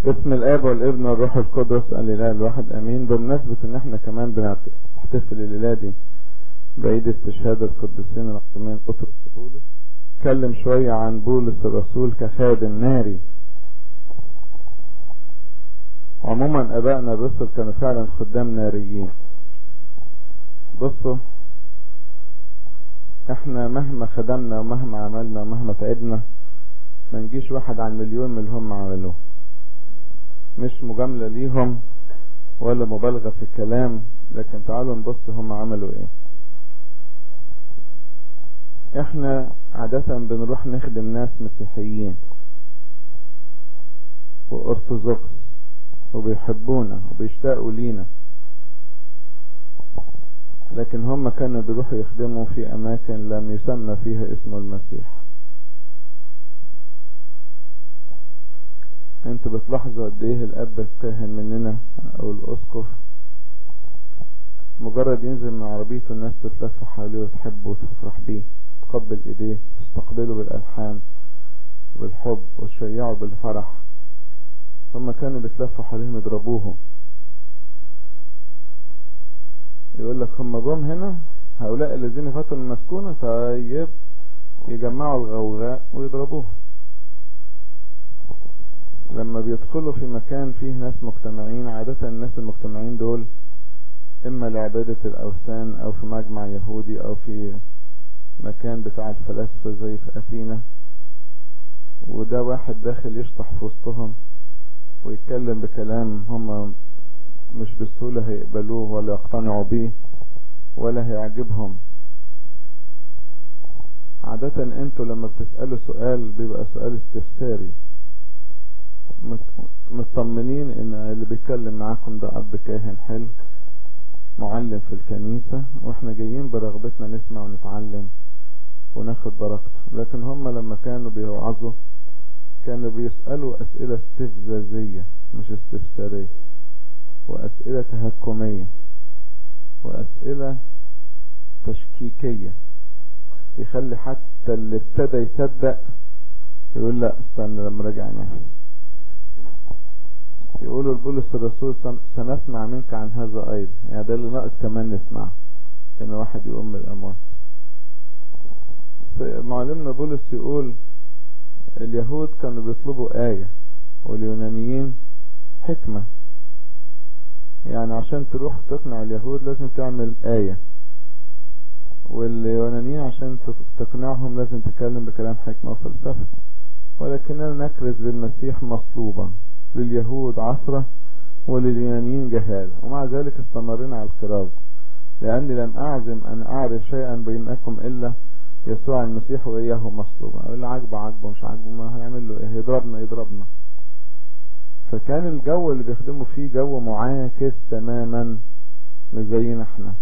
باسم الاب والابن والروح القدس الاله الواحد امين بمناسبة ان احنا كمان بنحتفل الليلة دي بعيد استشهاد القديسين العظيمين بطرس وبولس اتكلم شوية عن بولس الرسول كخادم ناري عموما ابائنا الرسل كانوا فعلا خدام ناريين بصوا احنا مهما خدمنا ومهما عملنا ومهما تعبنا ما نجيش واحد عن مليون من اللي هم عملوه مش مجاملة ليهم ولا مبالغة في الكلام لكن تعالوا نبص هم عملوا ايه احنا عادة بنروح نخدم ناس مسيحيين وارثوذكس وبيحبونا وبيشتاقوا لينا لكن هم كانوا بيروحوا يخدموا في اماكن لم يسمى فيها اسم المسيح انتوا بتلاحظوا قد ايه الاب الكاهن مننا او الاسقف مجرد ينزل من عربيته الناس تتلف حواليه وتحبه وتفرح بيه تقبل ايديه تستقبله بالالحان بالحب وتشيعه بالفرح هم كانوا بيتلفوا حواليهم يضربوهم يقول لك هم جم هنا هؤلاء الذين فاتوا المسكونة طيب يجمعوا الغوغاء ويضربوهم لما بيدخلوا في مكان فيه ناس مجتمعين عادة الناس المجتمعين دول اما لعبادة الاوثان او في مجمع يهودي او في مكان بتاع الفلاسفة زي في اثينا وده واحد داخل يشطح في وسطهم ويتكلم بكلام هم مش بسهولة هيقبلوه ولا يقتنعوا بيه ولا هيعجبهم عادة انتوا لما بتسألوا سؤال بيبقى سؤال استفساري مطمنين ان اللي بيتكلم معاكم ده اب كاهن حلو معلم في الكنيسة واحنا جايين برغبتنا نسمع ونتعلم وناخد بركته لكن هم لما كانوا بيوعظوا كانوا بيسألوا اسئلة استفزازية مش استفسارية واسئلة تهكمية واسئلة تشكيكية يخلي حتى اللي ابتدى يصدق يقول لا استنى لما راجع نفسي يقولوا لبولس الرسول سنسمع منك عن هذا ايضا يعني ده اللي ناقص كمان نسمع ان واحد يقوم من الاموات معلمنا بولس يقول اليهود كانوا بيطلبوا آية واليونانيين حكمة يعني عشان تروح تقنع اليهود لازم تعمل آية واليونانيين عشان تقنعهم لازم تتكلم بكلام حكمة وفلسفة ولكننا نكرز بالمسيح مصلوبا لليهود عصرة ولليونانيين جهالة ومع ذلك استمرنا على الكراز لأني لم أعزم أن أعرف شيئا بينكم إلا يسوع المسيح وإياه مصلوبا اللي عاجبه عاجبه مش عاجبه ما هنعمل له إيه يضربنا يضربنا فكان الجو اللي بيخدموا فيه جو معاكس تماما مش زينا احنا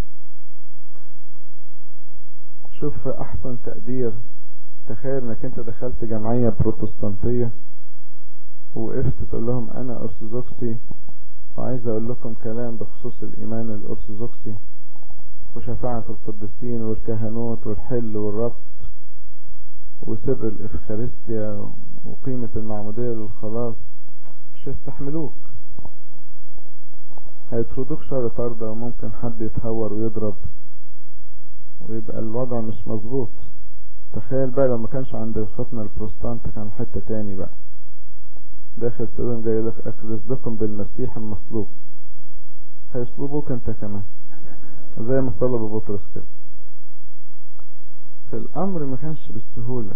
شوف احسن تقدير تخيل انك انت دخلت جمعية بروتستانتية وقفت تقول لهم انا ارثوذكسي وعايز اقول لكم كلام بخصوص الايمان الارثوذكسي وشفاعة القديسين والكهنوت والحل والربط وسر الافخارستيا وقيمة المعمودية للخلاص مش هيستحملوك هيطردوك شر طردة وممكن حد يتهور ويضرب ويبقى الوضع مش مظبوط تخيل بقى لو ما كانش عند اخواتنا البروستانت كان حتة تاني بقى داخل تقولهم جاي لك اكرز لكم بالمسيح المصلوب هيصلبوك انت كمان زي ما صلب بطرس كده فالامر ما كانش بالسهولة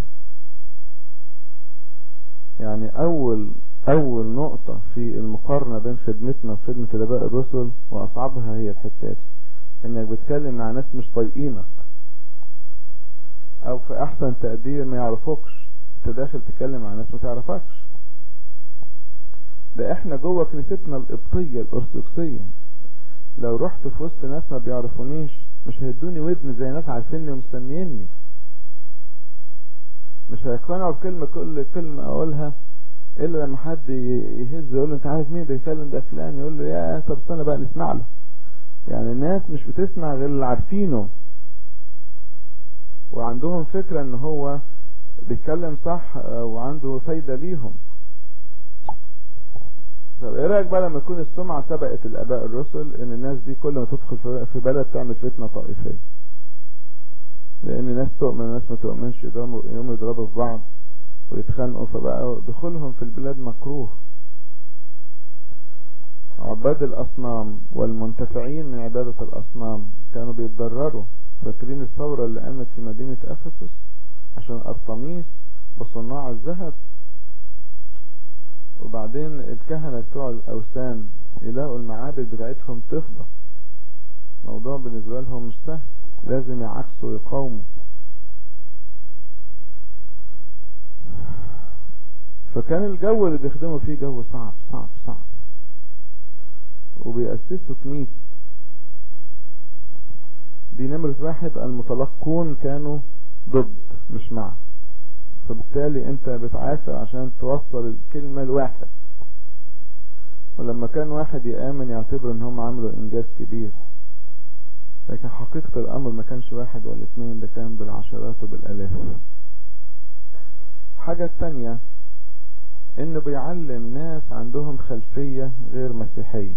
يعني اول اول نقطة في المقارنة بين خدمتنا وخدمة الاباء الرسل واصعبها هي الحتة دي انك بتكلم مع ناس مش طايقينك او في احسن تقدير ما يعرفوكش انت داخل تتكلم مع ناس ما تعرفكش ده احنا جوه كنيستنا القبطية الارثوذكسية لو رحت في وسط ناس ما بيعرفونيش مش هيدوني ودن زي ناس عارفيني ومستنيني مش هيقتنعوا بكلمة كل كلمة اقولها الا لما حد يهز يقول له انت عارف مين بيتكلم ده فلان يقول له يا طب استنى بقى نسمع له يعني الناس مش بتسمع غير اللي عارفينه وعندهم فكرة ان هو بيتكلم صح وعنده فايدة ليهم طب ايه رايك بقى لما تكون السمعة سبقت الاباء الرسل ان الناس دي كل ما تدخل في بلد تعمل فتنة طائفية لان ناس تؤمن وناس ما تؤمنش يوم يضربوا في بعض ويتخانقوا فبقى دخولهم في البلاد مكروه عباد الأصنام والمنتفعين من عبادة الأصنام كانوا بيتضرروا فاكرين الثورة اللي قامت في مدينة أفسس عشان أرطميس وصناع الذهب وبعدين الكهنة بتوع الأوثان يلاقوا المعابد بتاعتهم تفضى موضوع بالنسبة لهم مش سهل لازم يعكسوا ويقاوموا فكان الجو اللي بيخدموا فيه جو صعب صعب صعب وبيأسسوا كنيسة دي نمرة واحد المتلقون كانوا ضد مش مع فبالتالي انت بتعافر عشان توصل الكلمة لواحد ولما كان واحد يآمن يعتبر ان هم عملوا انجاز كبير لكن حقيقة الامر ما كانش واحد ولا اتنين ده كان بالعشرات وبالالاف الحاجة التانية انه بيعلم ناس عندهم خلفية غير مسيحية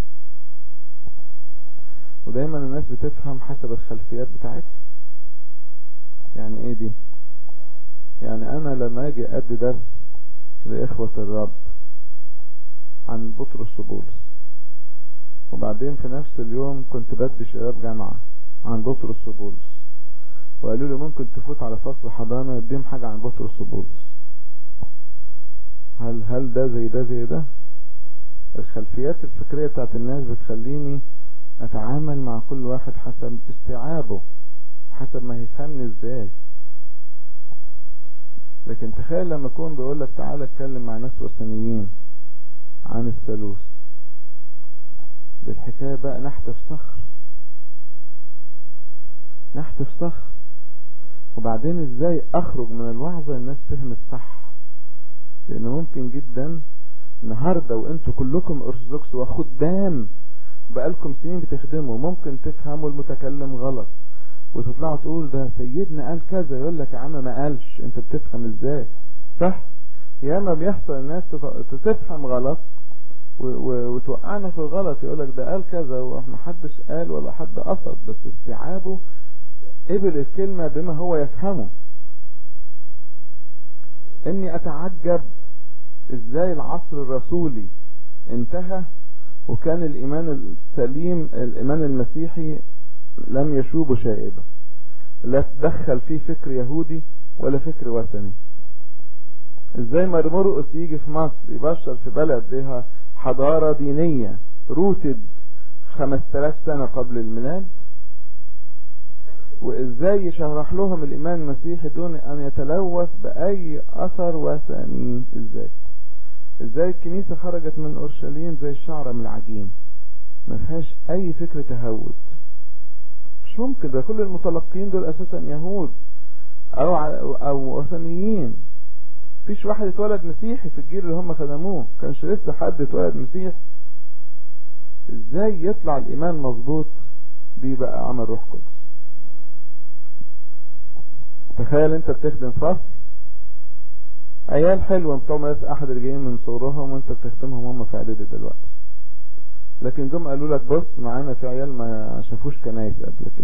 ودايما الناس بتفهم حسب الخلفيات بتاعتها يعني ايه دي يعني انا لما اجي ادي درس لاخوة الرب عن بطرس وبولس وبعدين في نفس اليوم كنت بدي شباب جامعة عن بطرس وبولس وقالوا لي ممكن تفوت على فصل حضانة اديهم حاجة عن بطرس وبولس هل هل ده زي ده زي ده الخلفيات الفكرية بتاعت الناس بتخليني اتعامل مع كل واحد حسب استيعابه حسب ما يفهمني ازاي لكن تخيل لما اكون بيقول لك تعالى اتكلم مع ناس وثنيين عن الثالوث بالحكاية بقى نحت في صخر نحت في صخر وبعدين ازاي اخرج من الوعظة الناس فهمت صح لان ممكن جدا النهاردة وانتوا كلكم ارثوذكس وخدام بقالكم سنين بتخدموا ممكن تفهموا المتكلم غلط وتطلعوا تقول ده سيدنا قال كذا يقول لك يا عم ما قالش انت بتفهم ازاي صح ياما بيحصل الناس تفهم غلط وتوقعنا في الغلط يقول لك ده قال كذا وما حدش قال ولا حد قصد بس استيعابه قبل الكلمة بما هو يفهمه اني اتعجب ازاي العصر الرسولي انتهى وكان الايمان السليم الايمان المسيحي لم يشوب شائبة لا تدخل فيه فكر يهودي ولا فكر وثني ازاي مرمرقس يجي في مصر يبشر في بلد لها حضارة دينية روتد 5000 سنة قبل الميلاد وازاي يشرح لهم الايمان المسيحي دون ان يتلوث باي اثر وثني ازاي ازاي الكنيسة خرجت من اورشليم زي الشعرة من العجين ما فيهاش اي فكر تهود مش ممكن ده كل المتلقين دول اساسا يهود او او وثنيين فيش واحد اتولد مسيحي في الجيل اللي هم خدموه كانش لسه حد اتولد مسيحي ازاي يطلع الايمان مظبوط دي بقى عمل روح قدس تخيل انت بتخدم فصل عيال حلوة بتوع مدرسة احد اللي جايين من صورهم وانت بتخدمهم هم في اعدادي دلوقتي لكن جم قالوا لك بص معانا في عيال ما شافوش كنايس قبل كده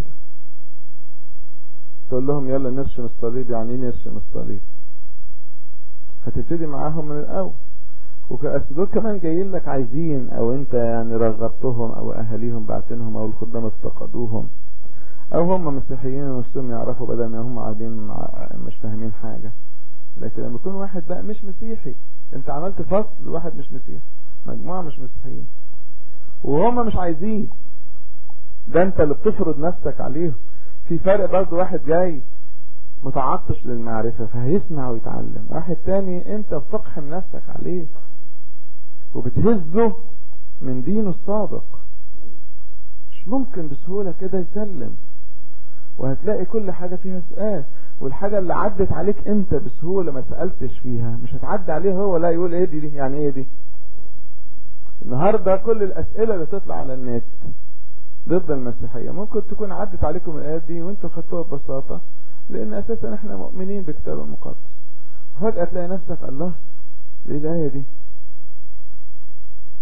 تقول لهم يلا نرشم الصليب يعني ايه نرشم الصليب هتبتدي معاهم من الاول وكأس دول كمان جايين لك عايزين او انت يعني رغبتهم او اهاليهم بعتنهم او الخدام افتقدوهم او هم مسيحيين ونفسهم يعرفوا بدل ما هم قاعدين مش فاهمين حاجة لكن لما يكون واحد بقى مش مسيحي انت عملت فصل واحد مش مسيحي مجموعة مش مسيحيين وهم مش عايزين ده انت اللي بتفرض نفسك عليهم في فرق برضه واحد جاي متعطش للمعرفة فهيسمع ويتعلم واحد تاني انت بتقحم نفسك عليه وبتهزه من دينه السابق مش ممكن بسهولة كده يسلم وهتلاقي كل حاجة فيها سؤال والحاجة اللي عدت عليك انت بسهولة ما سألتش فيها مش هتعدي عليه هو لا يقول ايه دي, دي يعني ايه دي النهاردة كل الاسئلة اللي تطلع على النت ضد المسيحية ممكن تكون عدت عليكم الايات دي وانتم خدتوها ببساطة لان اساسا احنا مؤمنين بالكتاب المقدس وفجأة تلاقي نفسك الله ايه الايه دي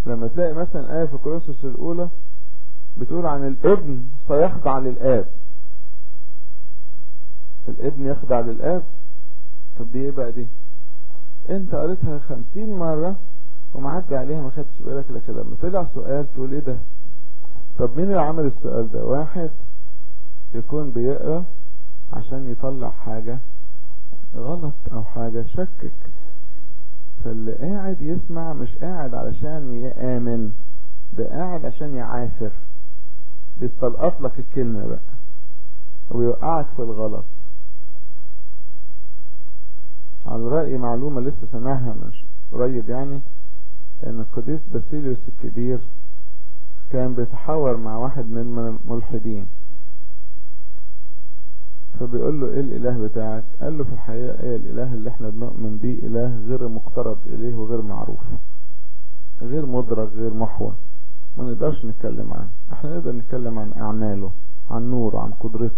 لما تلاقي مثلا آية في كورنثوس الأولى بتقول عن الابن سيخضع للآب الابن يخضع للآب طب دي ايه بقى دي انت قريتها خمسين مرة ومعدي عليها ما خدتش بالك لكن لما طلع سؤال تقول ايه ده طب مين اللي عمل السؤال ده واحد يكون بيقرا عشان يطلع حاجة غلط او حاجة شكك فاللي قاعد يسمع مش قاعد علشان يآمن ده قاعد عشان يعافر بيستلقط لك الكلمة بقى ويوقعك في الغلط على رأي معلومة لسه سامعها مش قريب يعني ان القديس باسيليوس الكبير كان بيتحاور مع واحد من الملحدين فبيقول له ايه الاله بتاعك قال له في الحقيقة ايه الاله اللي احنا بنؤمن بيه اله غير مقترب اليه وغير معروف غير مدرك غير محور ما نقدرش نتكلم عنه احنا نقدر نتكلم عن اعماله عن نوره عن قدرته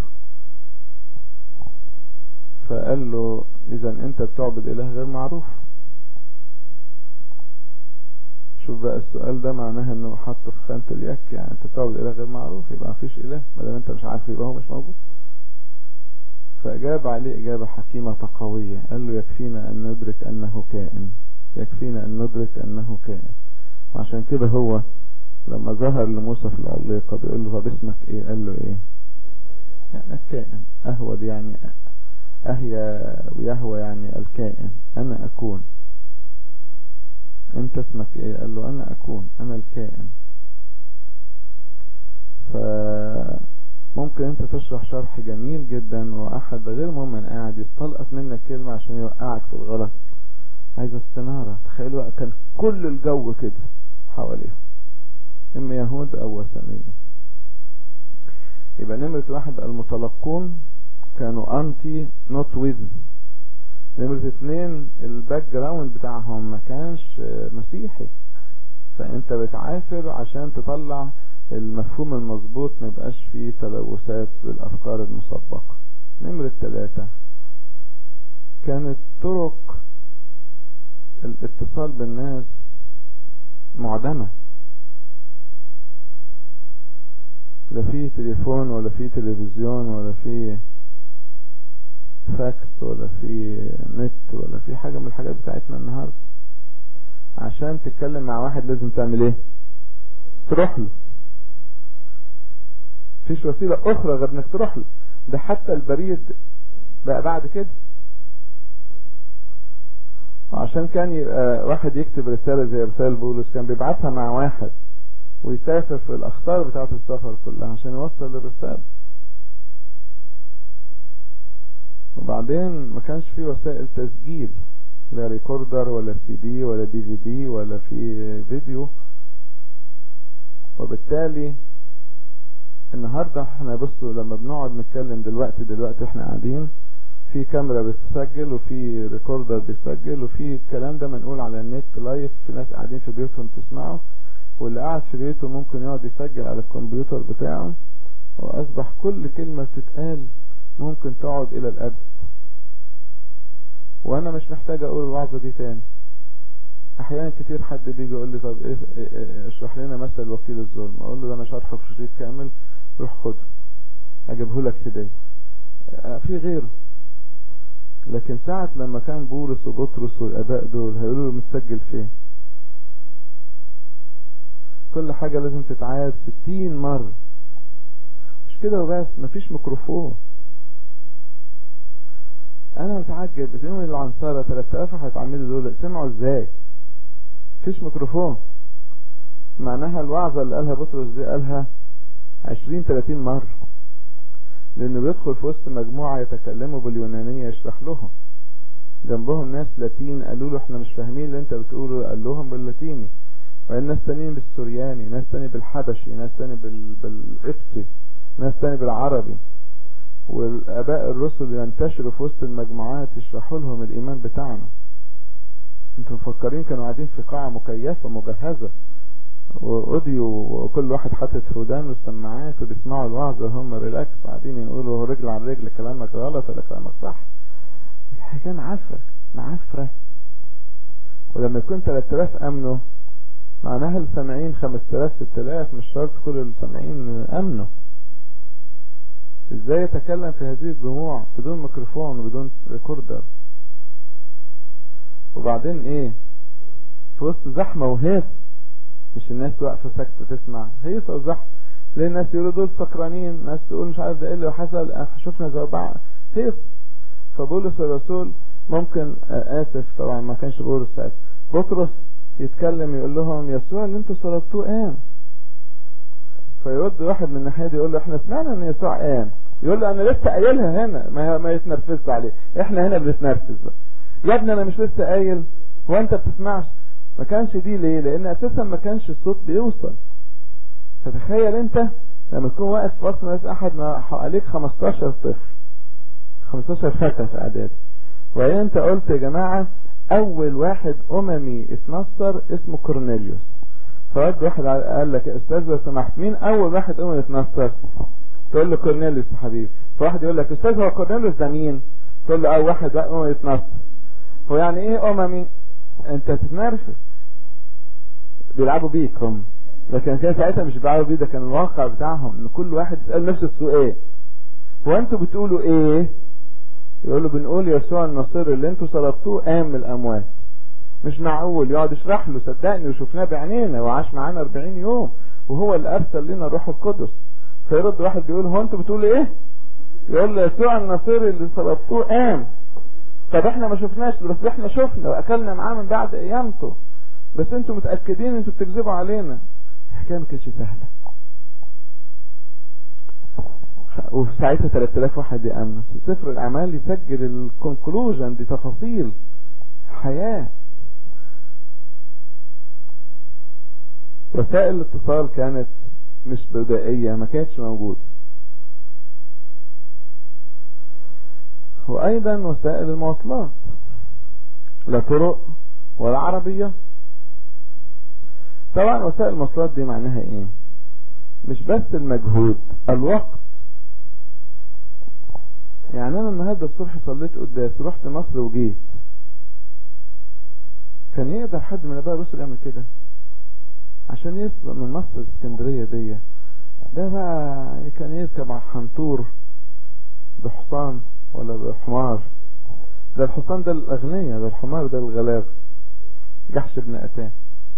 فقال له اذا انت بتعبد اله غير معروف شوف بقى السؤال ده معناه انه حط في خانة اليك يعني انت بتعبد اله غير معروف يبقى مفيش اله ما دام انت مش عارف يبقى هو مش موجود فاجاب عليه اجابة حكيمة تقوية قال له يكفينا ان ندرك انه كائن يكفينا ان ندرك انه كائن وعشان كده هو لما ظهر لموسى في العليقة بيقول له طب اسمك ايه قال له ايه يعني الكائن اهود يعني اهيا ويهوى يعني الكائن انا اكون انت اسمك ايه قال له انا اكون انا الكائن فممكن انت تشرح شرح جميل جدا واحد غير مؤمن قاعد يستلقط منك كلمة عشان يوقعك في الغلط عايز استنارة تخيلوا كان كل الجو كده حواليهم اما يهود او وثنيين يبقى نمرة واحد المتلقون كانوا انتي نوت ويز نمرة اتنين الباك جراوند بتاعهم ما كانش مسيحي فانت بتعافر عشان تطلع المفهوم المظبوط ما يبقاش فيه تلوثات بالافكار المسبقة نمرة ثلاثة كانت طرق الاتصال بالناس معدمة لا في تليفون ولا في تلفزيون ولا في فاكس ولا في نت ولا في حاجة من الحاجات بتاعتنا النهاردة عشان تتكلم مع واحد لازم تعمل ايه تروح له فيش وسيلة اخرى غير انك تروح له ده حتى البريد بقى بعد كده عشان كان يبقى واحد يكتب رسالة زي رسالة بولس كان بيبعتها مع واحد ويسافر في الاخطار بتاعة السفر كلها عشان يوصل الرسالة وبعدين ما كانش في وسائل تسجيل لا ريكوردر ولا سي دي ولا دي في دي ولا في فيديو وبالتالي النهاردة احنا بصوا لما بنقعد نتكلم دلوقتي دلوقتي احنا قاعدين في كاميرا بتسجل وفي ريكوردر بيسجل وفي الكلام ده منقول على النت لايف في ناس قاعدين في بيوتهم تسمعوا واللي قاعد في بيته ممكن يقعد يسجل على الكمبيوتر بتاعه واصبح كل كلمة بتتقال ممكن تقعد الى الابد وانا مش محتاج اقول الوعظة دي تاني احيانا كتير حد بيجي يقول لي طب ايه اشرح لنا مثل وكيل الظلم اقول له ده انا شرحه في شريط كامل روح خده اجيبه لك هديه في غيره لكن ساعة لما كان بولس وبطرس والاباء دول هيقولوا له متسجل فين كل حاجة لازم تتعاد ستين مرة مش كده وبس مفيش ميكروفون انا متعجب يوم العنصرة 3000 هيتعملوا دول سمعوا ازاي مفيش ميكروفون معناها الوعظة اللي قالها بطرس دي قالها 20 30 مرة لانه بيدخل في وسط مجموعة يتكلموا باليونانية يشرح لهم جنبهم ناس لاتين قالوا له احنا مش فاهمين اللي انت بتقوله قال لهم باللاتيني ناس تانيين بالسورياني ناس تاني بالحبشي ناس تاني بال... بالقبطي ناس تاني بالعربي والاباء الرسل ينتشروا في وسط المجموعات يشرحوا لهم الايمان بتاعنا انتوا مفكرين كانوا قاعدين في قاعة مكيفة مجهزة واوديو وكل واحد حاطط في ودانه السماعات وبيسمعوا الوعظ وهم ريلاكس قاعدين يقولوا رجل على رجل كلامك غلط ولا كلامك صح الحكايه معفره معفره ولما يكون 3000 امنوا معناها السامعين 5000 6000 مش شرط كل السامعين امنوا ازاي يتكلم في هذه الجموع بدون ميكروفون وبدون ريكوردر وبعدين ايه في وسط زحمة وهيص مش الناس واقفة ساكتة تسمع هيصة وزحمة ليه الناس يقولوا دول سكرانين ناس تقول مش عارف ده ايه اللي حصل شفنا زي بعض هيص فبولس الرسول ممكن اسف طبعا ما كانش بولس ساعتها بطرس يتكلم يقول لهم يسوع اللي انتوا صلبتوه قام فيرد واحد من الناحيه دي يقول له احنا سمعنا ان يسوع قام يقول له انا لسه قايلها هنا ما ما يتنرفزش عليه احنا هنا بنتنرفز بقى يا ابني انا مش لسه قايل هو انت بتسمعش ما كانش دي ليه لان اساسا ما كانش الصوت بيوصل فتخيل انت لما تكون واقف في وسط ناس احد ما حواليك 15 طفل 15 فتى في اعدادي وبعدين انت قلت يا جماعه اول واحد اممي اتنصر اسمه كورنيليوس فرد واحد قال لك يا استاذ لو سمحت مين اول واحد اممي اتنصر تقول له كورنيليوس يا حبيبي فواحد يقول لك استاذ هو كورنيليوس ده مين تقول له اول واحد اممي اتنصر هو يعني ايه اممي انت تتنرفز بيلعبوا بيك هم لكن كان ساعتها مش بيلعبوا بيه ده كان الواقع بتاعهم ان كل واحد يسال نفس السؤال هو انتوا بتقولوا ايه يقولوا بنقول يسوع النصير اللي انتوا صلبتوه قام من الاموات مش معقول يقعد يشرح له صدقني وشفناه بعينينا وعاش معانا 40 يوم وهو اللي ارسل لنا الروح القدس فيرد واحد بيقول هو انتوا بتقولوا ايه يقول له يسوع النصير اللي صلبتوه قام طب احنا ما شفناش بس احنا شفنا واكلنا معاه من بعد قيامته بس انتوا متاكدين انتوا بتكذبوا علينا الحكايه ما كانتش سهله وفي ساعتها 3000 واحد يأمن سفر الأعمال يسجل الكونكلوجن دي تفاصيل حياة وسائل الاتصال كانت مش بدائية ما كانتش موجودة وأيضا وسائل المواصلات لا طرق ولا عربية طبعا وسائل المواصلات دي معناها ايه مش بس المجهود الوقت يعني انا النهارده الصبح صليت قداس رحت مصر وجيت كان يقدر حد من اباء الرسل يعمل كده عشان يصل من مصر الاسكندريه دي ده بقى كان يركب على حنطور بحصان ولا بحمار ده الحصان ده الاغنياء ده الحمار ده الغلاب جحش ابن اتان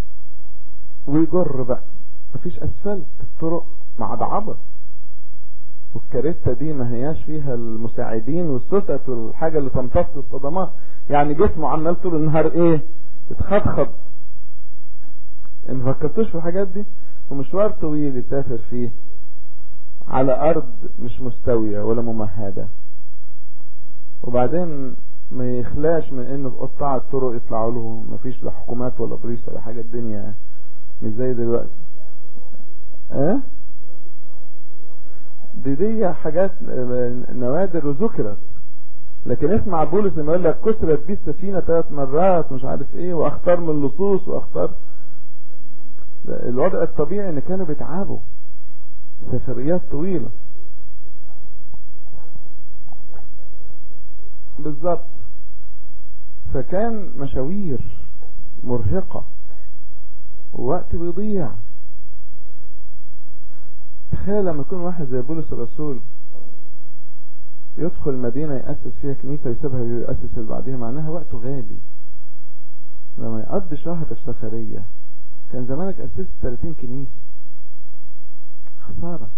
ويجر بقى مفيش اسفلت الطرق معضعضه والكاريتا دي ما هياش فيها المساعدين والسوست والحاجة اللي تمتص الصدمات يعني جسمه عمال طول النهار ايه اتخضخض ان فكرتوش في الحاجات دي ومشوار طويل يسافر فيه على ارض مش مستوية ولا ممهدة وبعدين ما يخلاش من انه قطاع الطرق يطلعوا له مفيش لا حكومات ولا بوليس ولا حاجة الدنيا مش زي دلوقتي اه دي دي حاجات نوادر وذكرت لكن اسمع بولس لما يقول لك كسرت بيه السفينة ثلاث مرات مش عارف ايه واختار من اللصوص واختار الوضع الطبيعي ان كانوا بيتعبوا سفريات طويلة بالظبط فكان مشاوير مرهقة ووقت بيضيع تخيل لما يكون واحد زي بولس الرسول يدخل مدينة يأسس فيها كنيسة يسيبها ويأسس اللي بعديها معناها وقته غالي لما يقضي شهر في سفرية كان زمانك أسست 30 كنيسة خسارة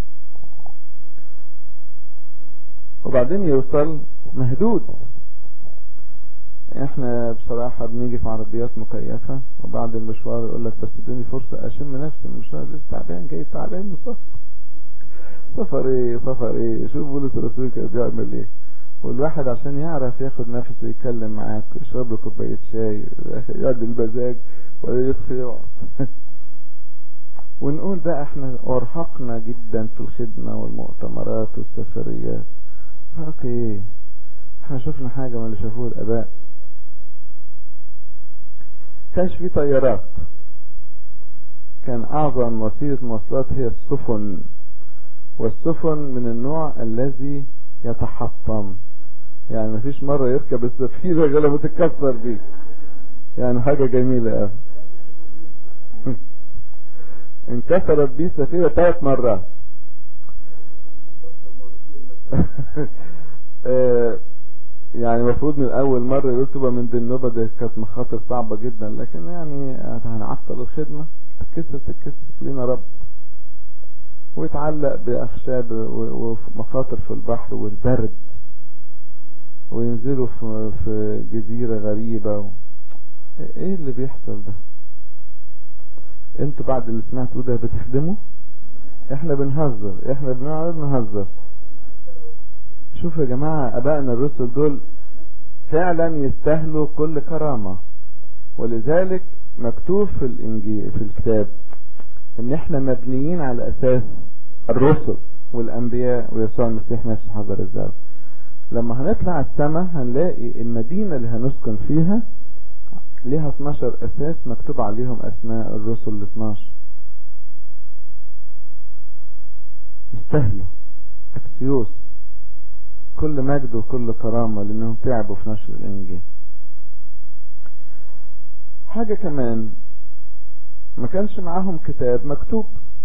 وبعدين يوصل مهدود احنا بصراحة بنيجي في عربيات مكيفة وبعد المشوار يقول لك بس اديني فرصة اشم نفسي المشوار لسه تعبان جاي تعبان من السفر سفر ايه سفر ايه شوف بولس الرسول كان بيعمل ايه والواحد عشان يعرف ياخد نفسه يتكلم معاك يشرب له كوبايه شاي يقعد المزاج ولا يطفي يقعد ونقول بقى احنا ارهقنا جدا في الخدمة والمؤتمرات والسفريات ارهق ايه احنا شفنا حاجة من اللي شافوه الاباء كانش في طيارات كان اعظم وسيلة مواصلات هي السفن والسفن من النوع الذي يتحطم يعني مفيش مرة يركب السفينة غير لما تتكسر بيه يعني حاجة جميلة قوي كسرت بيه السفينة ثلاث مرات آه، يعني المفروض من اول مرة يقول تبقى من النوبة دي كانت مخاطر صعبة جدا لكن يعني هنعطل الخدمة تتكسر تتكسر لينا رب ويتعلق بأخشاب و- ومخاطر في البحر والبرد وينزلوا في في جزيرة غريبة و... ايه اللي بيحصل ده انتوا بعد اللي سمعتوه ده بتخدموا احنا بنهزر احنا بنقعد نهزر شوفوا يا جماعة ابائنا الرسل دول فعلا يستاهلوا كل كرامة ولذلك مكتوب في الانجيل في الكتاب ان احنا مبنيين على اساس الرسل والانبياء ويسوع المسيح نفسه حضر الزرع لما هنطلع السماء هنلاقي المدينة اللي هنسكن فيها ليها 12 اساس مكتوب عليهم اسماء الرسل ال 12 يستاهلوا اكسيوس كل مجد وكل كرامة لانهم تعبوا في نشر الانجيل حاجة كمان ما كانش معاهم كتاب مكتوب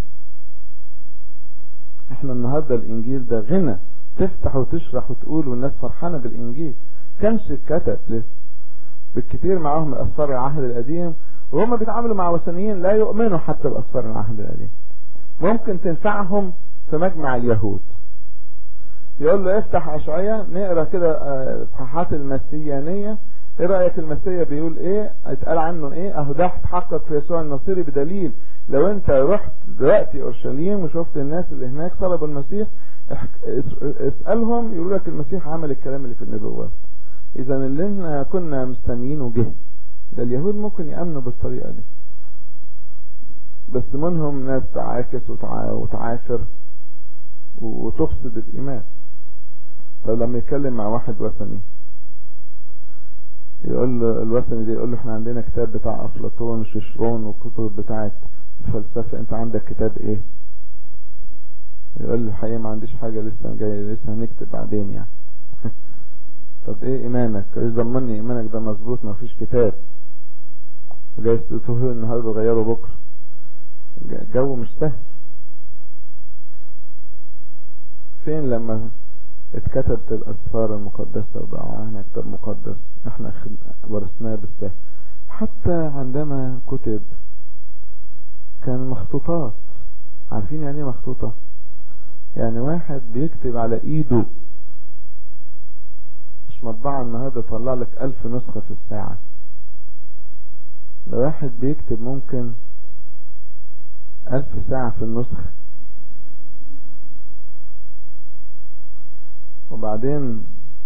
احنا النهاردة الانجيل ده غنى تفتح وتشرح وتقول والناس فرحانة بالانجيل كانش اتكتب لسه بالكتير معاهم اسفار العهد القديم وهم بيتعاملوا مع وثنيين لا يؤمنوا حتى باسفار العهد القديم ممكن تنفعهم في مجمع اليهود يقول له افتح اشعياء نقرا كده آه، اصحاحات المسيانيه ايه رايك المسيا بيقول ايه اتقال عنه ايه اهو ده اتحقق في يسوع النصيري بدليل لو انت رحت دلوقتي اورشليم وشفت الناس اللي هناك طلبوا المسيح احك- اس- اسالهم يقولوا لك المسيح عمل الكلام اللي في النبوات اذا اللي احنا كنا مستنيينه جه ده اليهود ممكن يامنوا بالطريقه دي بس منهم ناس تعاكس وتع- وتعافر وتفسد الايمان طب لما يتكلم مع واحد وثني يقول له الوثني ده يقول له احنا عندنا كتاب بتاع افلاطون وشيشرون والكتب بتاعت الفلسفه انت عندك كتاب ايه يقول لي الحقيقه ما عنديش حاجه لسه جاي لسه هنكتب بعدين يعني طب ايه ايمانك ايش ضمني ايمانك ده مظبوط ما فيش كتاب جايز تقول النهارده غيره بكره جو مش سهل فين لما اتكتبت الاسفار المقدسة وبقى معانا كتاب مقدس احنا خد- ورثناه بالسهل حتى عندما كتب كان مخطوطات عارفين يعني ايه مخطوطة يعني واحد بيكتب على ايده مش مطبعة النهاردة طلع لك الف نسخة في الساعة ده واحد بيكتب ممكن الف ساعة في النسخة وبعدين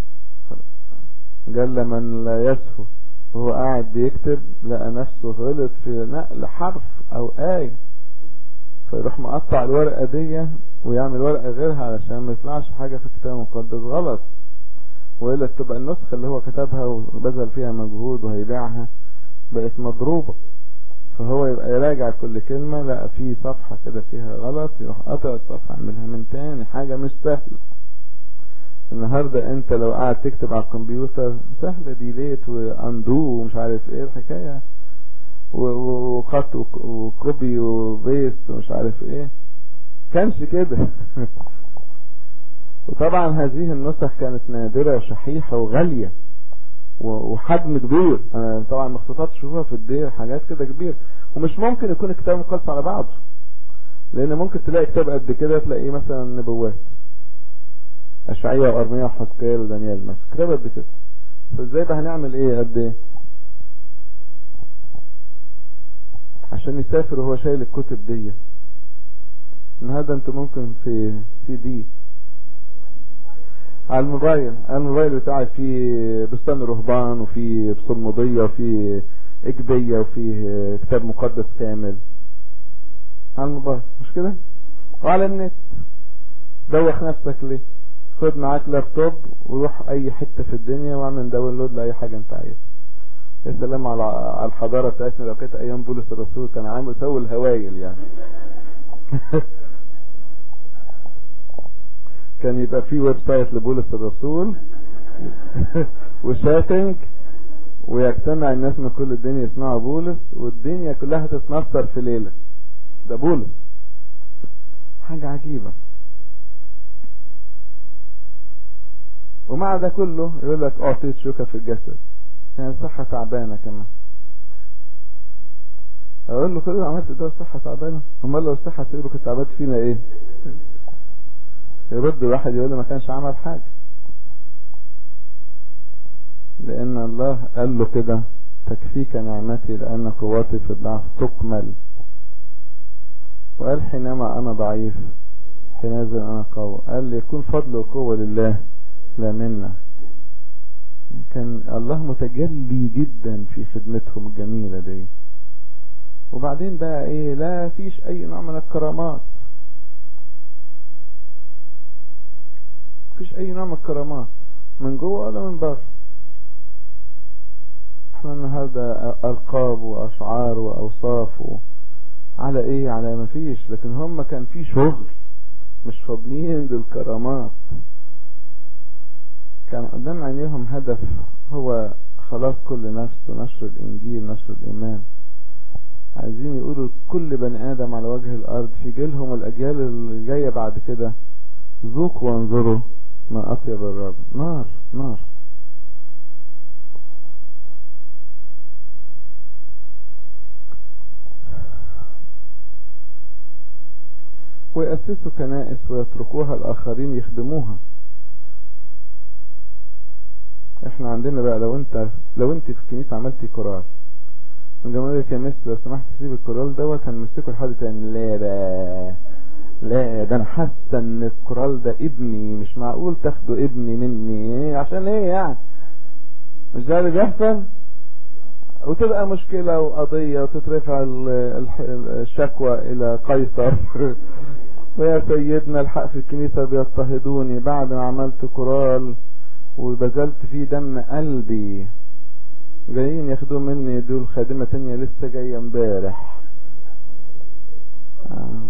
قال من لا يسهو وهو قاعد بيكتب لقى نفسه غلط في نقل حرف او آية فيروح مقطع الورقة دي ويعمل ورقة غيرها علشان ما يطلعش حاجة في الكتاب المقدس غلط وإلا تبقى النسخة اللي هو كتبها وبذل فيها مجهود وهيبيعها بقت مضروبة فهو يبقى يراجع كل كلمة لقى في صفحة كده فيها غلط يروح قطع الصفحة يعملها من تاني حاجة مش سهلة النهاردة انت لو قاعد تكتب على الكمبيوتر سهلة ديليت واندو ومش عارف ايه الحكاية و- و- وقط وك- وكوبي وبيست ومش عارف ايه كانش كده وطبعا هذه النسخ كانت نادرة وشحيحة وغالية و- وحجم كبير انا طبعا مخطوطات تشوفها في الدير حاجات كده كبير ومش ممكن يكون الكتاب مقص على بعضه لان ممكن تلاقي كتاب قد كده تلاقيه مثلا نبوات اشعياء وارميا وحسكيل ودانيال مثلا كتاب قد كده فازاي بقى هنعمل ايه قد ايه عشان يسافر وهو شايل الكتب دي النهارده انت ممكن في سي دي على الموبايل على الموبايل بتاعي في بستان الرهبان وفي بصلمودية وفي إجبية وفي كتاب مقدس كامل على الموبايل مش كده وعلى النت دوخ نفسك ليه خد معاك لابتوب وروح اي حتة في الدنيا واعمل داونلود لاي حاجة انت عايزها يا سلام على على الحضارة بتاعتنا لو كانت ايام بولس الرسول كان عامل سوي الهوايل يعني كان يبقى في ويب سايت لبولس الرسول وشاتنج ويجتمع الناس من كل الدنيا يسمعوا بولس والدنيا كلها تتنصر في ليلة ده بولس حاجة عجيبة ومع ده كله يقول لك اعطيت شوكة في الجسد يعني صحة تعبانة كمان اقول له كل اللي عملت ده صحة تعبانة امال لو الصحة سيبه كنت عملت فينا ايه يرد واحد يقول له ما كانش عمل حاجة لان الله قال له كده تكفيك نعمتي لان قوتي في الضعف تكمل وقال حينما انا ضعيف حينئذ انا قوي قال يكون فضل وقوة لله لا منا كان الله متجلي جدا في خدمتهم الجميلة دي وبعدين بقى ايه لا فيش اي نوع من الكرامات فيش اي نوع من الكرامات من جوه ولا من بره احنا النهاردة القاب واشعار واوصاف و... على ايه على ما فيش لكن هم كان في شغل مش فاضيين للكرامات كان قدام عينيهم هدف هو خلاص كل نفس ونشر الانجيل نشر الايمان عايزين يقولوا كل بني ادم على وجه الارض في جيلهم الاجيال اللي جايه بعد كده ذوقوا وانظروا ما اطيب الرب نار نار ويأسسوا كنائس ويتركوها الآخرين يخدموها احنا عندنا بقى لو انت لو انت في الكنيسة عملتي كورال من جمهورية يا مس لو سمحت سيب الكورال دوت هنمسكه لحد تاني لا بقى لا ده انا حاسه ان الكورال ده ابني مش معقول تاخدوا ابني مني عشان ايه يعني مش ده اللي بيحصل وتبقى مشكلة وقضية وتترفع الشكوى الى قيصر ويا سيدنا الحق في الكنيسة بيضطهدوني بعد ما عملت كورال وبذلت فيه دم قلبي جايين ياخدوا مني دول خادمة تانية لسه جاية امبارح آه.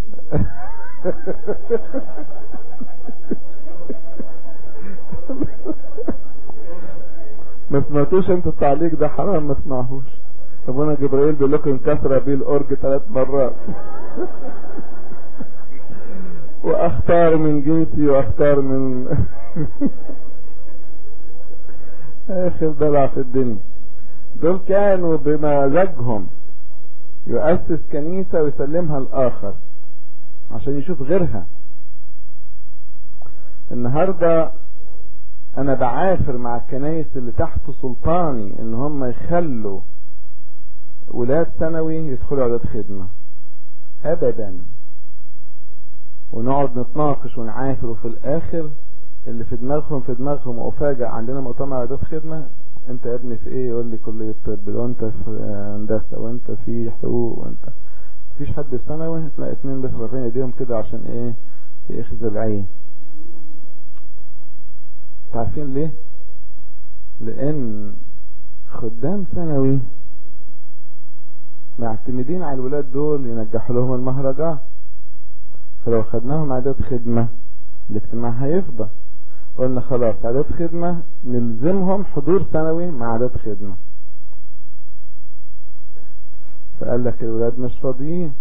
ما سمعتوش انت التعليق ده حرام ما تسمعهوش ابونا جبرائيل بيقول لكم انكسر بيه الاورج ثلاث مرات واختار من جنسي واختار من اخر دلع في الدنيا دول كانوا بمزاجهم يؤسس كنيسة ويسلمها الآخر عشان يشوف غيرها النهاردة أنا بعافر مع الكنايس اللي تحت سلطاني إن هم يخلوا ولاد ثانوي يدخلوا عدد خدمة أبدا ونقعد نتناقش ونعافر وفي الآخر اللي في دماغهم في دماغهم وأفاجئ عندنا مؤتمر عدد خدمة انت يا ابني في ايه يقول لي كلية طب وانت في هندسة وانت في حقوق وانت مفيش حد في ثانوي تلاقي اتنين بس رافعين ايديهم كده عشان ايه ياخذ العين عارفين ليه لان خدام ثانوي معتمدين على الولاد دول ينجحوا لهم المهرجان فلو خدناهم عدد خدمة الاجتماع هيفضى قلنا خلاص عدد خدمة نلزمهم حضور سنوي مع عدد خدمة فقال لك الولاد مش فاضيين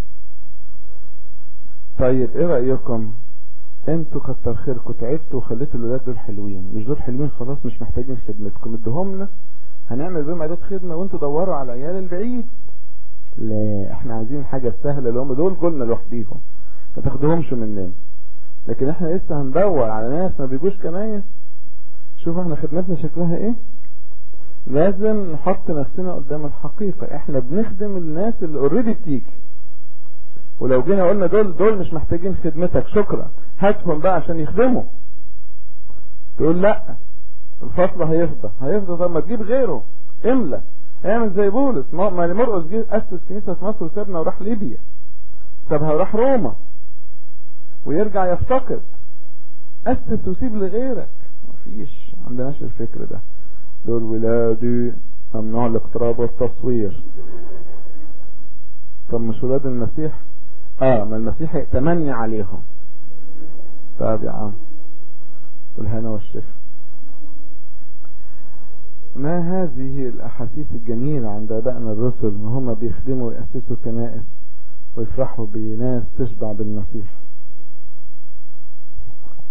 طيب ايه رأيكم انتوا كتر خيركم تعبتوا وخليتوا الولاد دول حلوين مش دول حلوين خلاص مش محتاجين خدمتكم ادوهم لنا هنعمل بيهم عدد خدمة وانتوا دوروا على العيال البعيد لا احنا عايزين حاجة سهلة اللي هم دول قلنا لوحديهم ما تاخدوهمش مننا لكن احنا لسه هندور على ناس ما بيجوش كنايس شوف احنا خدمتنا شكلها ايه لازم نحط نفسنا قدام الحقيقة احنا بنخدم الناس اللي اوريدي بتيجي ولو جينا قلنا دول دول مش محتاجين خدمتك شكرا هاتهم بقى عشان يخدموا تقول لا الفصل هيفضى هيفضى طب ما تجيب غيره املى اعمل زي بولس ما مرقس جه اسس كنيسه في مصر وسابنا وراح ليبيا سابها وراح روما ويرجع يفتقد اسس وسيب لغيرك مفيش عندناش الفكر ده دول ولادي ممنوع الاقتراب والتصوير طب مش ولاد المسيح اه ما المسيح ائتمني عليهم طب يا عم الهنا والشفا ما هذه الاحاسيس الجميلة عند ابائنا الرسل ان هم بيخدموا ويأسسوا كنائس ويفرحوا بناس تشبع بالمسيح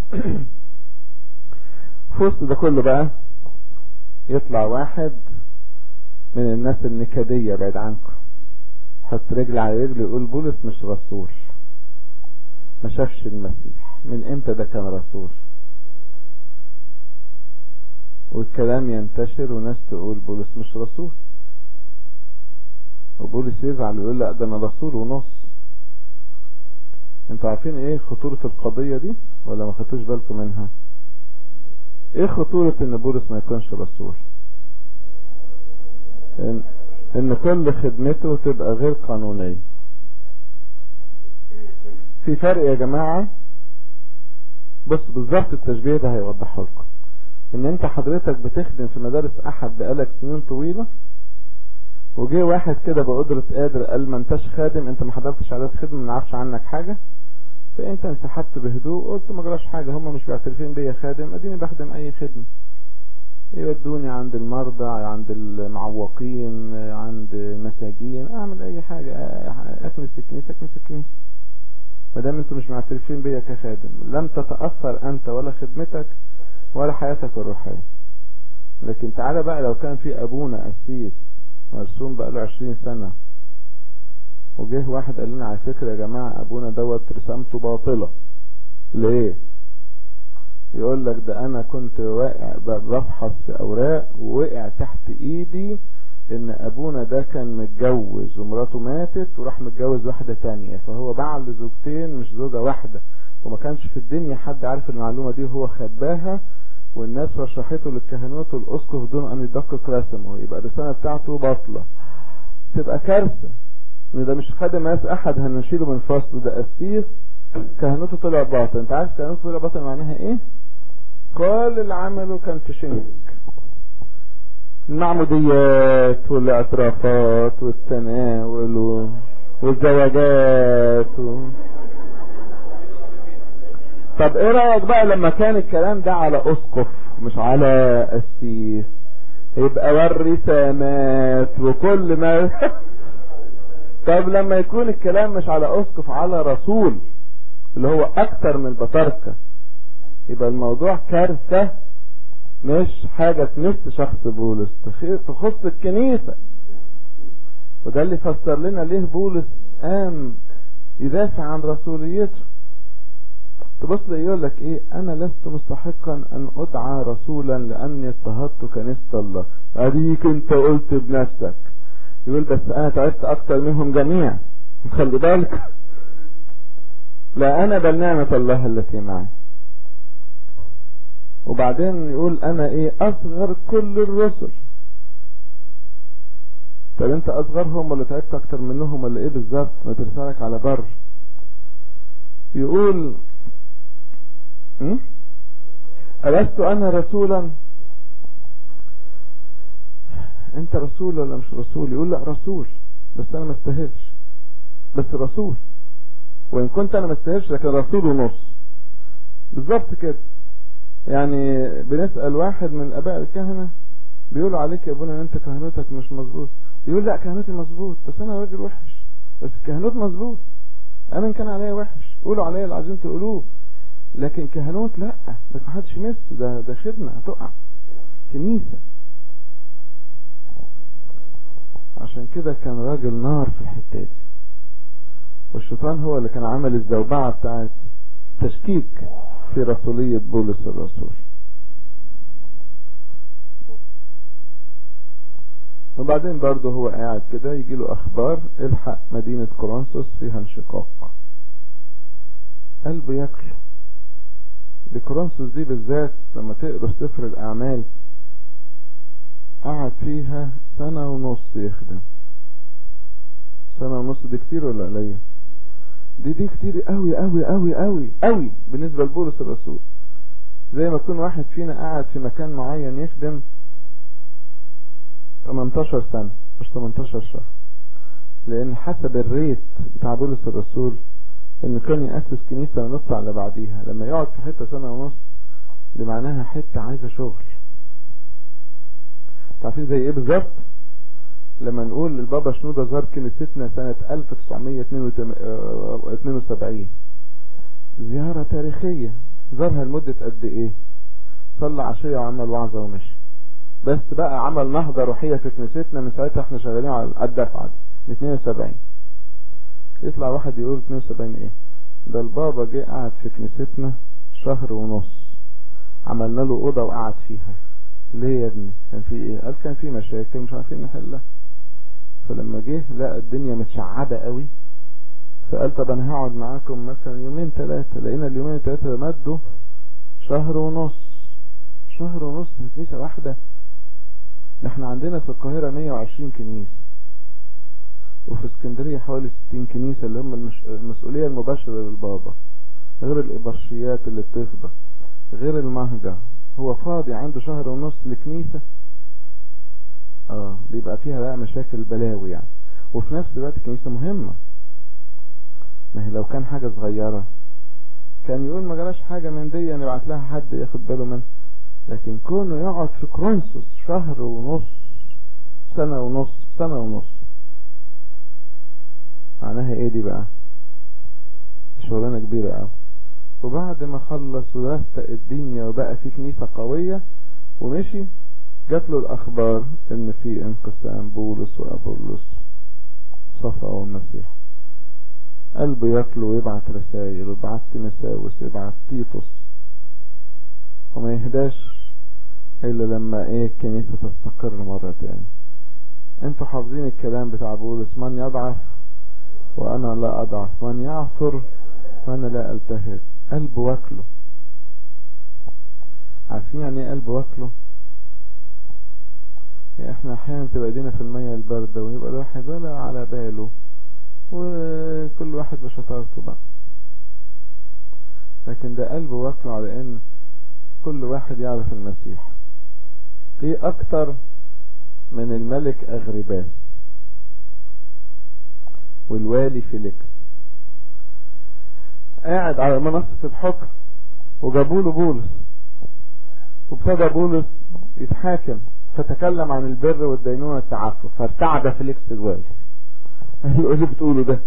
في وسط ده كله بقى يطلع واحد من الناس النكدية بعيد عنكم حط رجل على رجل يقول بولس مش رسول ما شافش المسيح من امتى ده كان رسول والكلام ينتشر وناس تقول بولس مش رسول وبولس يزعل ويقول لا ده انا رسول ونص انتوا عارفين ايه خطورة القضية دي ولا ما خدتوش بالكم منها ايه خطورة ان بولس ما يكونش رسول ان, إن كل خدمته تبقى غير قانونية في فرق يا جماعة بص بالظبط التشبيه ده هيوضحه لكم ان انت حضرتك بتخدم في مدارس احد بقالك سنين طويلة وجه واحد كده بقدرة قادر قال ما انتش خادم انت ما حضرتش عادات خدمة ما نعرفش عنك حاجة فانت انسحبت بهدوء قلت ما جراش حاجة هم مش معترفين بيا خادم اديني بخدم اي خدمة يودوني عند المرضى عند المعوقين عند المساجين اعمل اي حاجة اكنس الكنيسة اكنس الكنيسة ما دام انتوا مش معترفين بيا كخادم لم تتأثر انت ولا خدمتك ولا حياتك الروحية لكن تعالى بقى لو كان في ابونا قسيس مرسوم بقى له 20 سنة وجه واحد قال لنا على فكرة يا جماعة ابونا دوت رسامته باطلة ليه يقول لك ده انا كنت واقع ببحث في اوراق ووقع تحت ايدي ان ابونا ده كان متجوز ومراته ماتت وراح متجوز واحدة تانية فهو باع لزوجتين مش زوجة واحدة وما كانش في الدنيا حد عارف المعلومة دي وهو خباها والناس رشحته للكهنوت والاسقف دون ان يدقق رسمه يبقى الرسالة بتاعته باطلة تبقى كارثة ان ده مش خادم ناس احد هنشيله من فصل ده قسيس كهنوته طلع باطل انت عارف كهنوته طلع باطل معناها ايه كل اللي عمله كان في شنك المعموديات والاعترافات والتناول والزواجات و... طب ايه رأيك بقى لما كان الكلام ده على اسقف مش على قسيس يبقى والرسامات وكل ما طب لما يكون الكلام مش على اسقف على رسول اللي هو اكتر من بطاركة يبقى الموضوع كارثة مش حاجة تمس شخص بولس تخص الكنيسة وده اللي فسر لنا ليه بولس قام يدافع عن رسوليته تبص لي يقول لك ايه انا لست مستحقا ان ادعى رسولا لاني اضطهدت كنيسة الله اديك انت قلت بنفسك يقول بس انا تعبت اكتر منهم جميعا خلي بالك لا انا بل نعمة الله التي معي وبعدين يقول انا ايه اصغر كل الرسل طب انت اصغرهم ولا تعبت اكتر منهم ولا ايه بالظبط ما ترسلك على بر يقول ألست أنا رسولا أنت رسول ولا مش رسول يقول لا رسول بس أنا ما استاهلش بس رسول وإن كنت أنا ما استاهلش لكن رسول ونص بالظبط كده يعني بنسأل واحد من الآباء الكهنة بيقولوا عليك يا ابونا أنت كهنوتك مش مظبوط يقول لا كهنوتي مظبوط بس أنا راجل وحش بس الكهنوت مظبوط أنا إن كان عليا وحش قولوا عليا اللي عايزين تقولوه لكن كهنوت لا بس ما حدش يمس ده ده خدمه هتقع كنيسه عشان كده كان راجل نار في الحته دي والشيطان هو اللي كان عمل الزوبعه بتاعت تشكيك في رسوليه بولس الرسول وبعدين برضه هو قاعد كده يجي له اخبار الحق مدينه كورنثوس فيها انشقاق قلبه ياكله بكورنثوس دي بالذات لما تقروا سفر الاعمال قعد فيها سنة ونص يخدم سنة ونص دي كتير ولا قليل دي دي كتير قوي قوي قوي قوي قوي بالنسبة لبولس الرسول زي ما يكون واحد فينا قاعد في مكان معين يخدم 18 سنة مش 18 شهر لان حسب الريت بتاع بولس الرسول انه كان يأسس كنيسة ونطلع اللي بعديها لما يقعد في حتة سنة ونص دي معناها حتة عايزة شغل تعرفين زي ايه بالظبط لما نقول البابا شنودة زار كنيستنا سنة 1972 زيارة تاريخية زارها لمدة قد ايه صلى عشية وعمل وعظة ومشي بس بقى عمل نهضة روحية في كنيستنا من ساعتها احنا شغالين على الدفعة دي من 72 يطلع واحد يقول 72 ايه ده البابا جه قعد في كنيستنا شهر ونص عملنا له اوضه وقعد فيها ليه يا ابني كان في ايه قال كان في مشاكل مش عارفين نحلها فلما جه لقى الدنيا متشعبه قوي فقال طب انا هقعد معاكم مثلا يومين ثلاثه لقينا اليومين الثلاثه مدوا شهر ونص شهر ونص في كنيسه واحده احنا عندنا في القاهره 120 كنيسه وفي اسكندرية حوالي 60 كنيسة اللي هم المش... المسؤولية المباشرة للبابا غير الإبرشيات اللي بتفضى غير المهجر هو فاضي عنده شهر ونص لكنيسة اه بيبقى فيها بقى مشاكل بلاوي يعني وفي نفس الوقت كنيسة مهمة ما هي لو كان حاجة صغيرة كان يقول ما جراش حاجة من دي نبعت لها حد ياخد باله منها لكن كونه يقعد في كرونسوس شهر ونص سنة ونص سنة ونص معناها ايه دي بقى شغلانة كبيرة قوي وبعد ما خلص ورستق الدنيا وبقى في كنيسة قوية ومشي جات له الاخبار ان في انقسام بولس وابولس صفا والمسيح قلبه ياكله ويبعت رسائل ويبعت تيمساوس ويبعت تيتوس وما يهداش الا لما ايه الكنيسة تستقر مرة تاني انتوا حافظين الكلام بتاع بولس من يضعف وانا لا اضعف من يعثر وانا لا التهب قلب واكله عارفين يعني ايه قلب واكله يعني احنا احيانا تبقى ايدينا في المية الباردة ويبقى الواحد ولا على باله وكل واحد بشطارته بقى لكن ده قلبه واكله على ان كل واحد يعرف المسيح ايه اكتر من الملك اغرباس والوالي فيليكس قاعد على منصة الحكم وجابوا له بولس وابتدى بولس يتحاكم فتكلم عن البر والدينونة والتعفف فارتعد فيليكس الوالي قال له ايه اللي بتقوله ده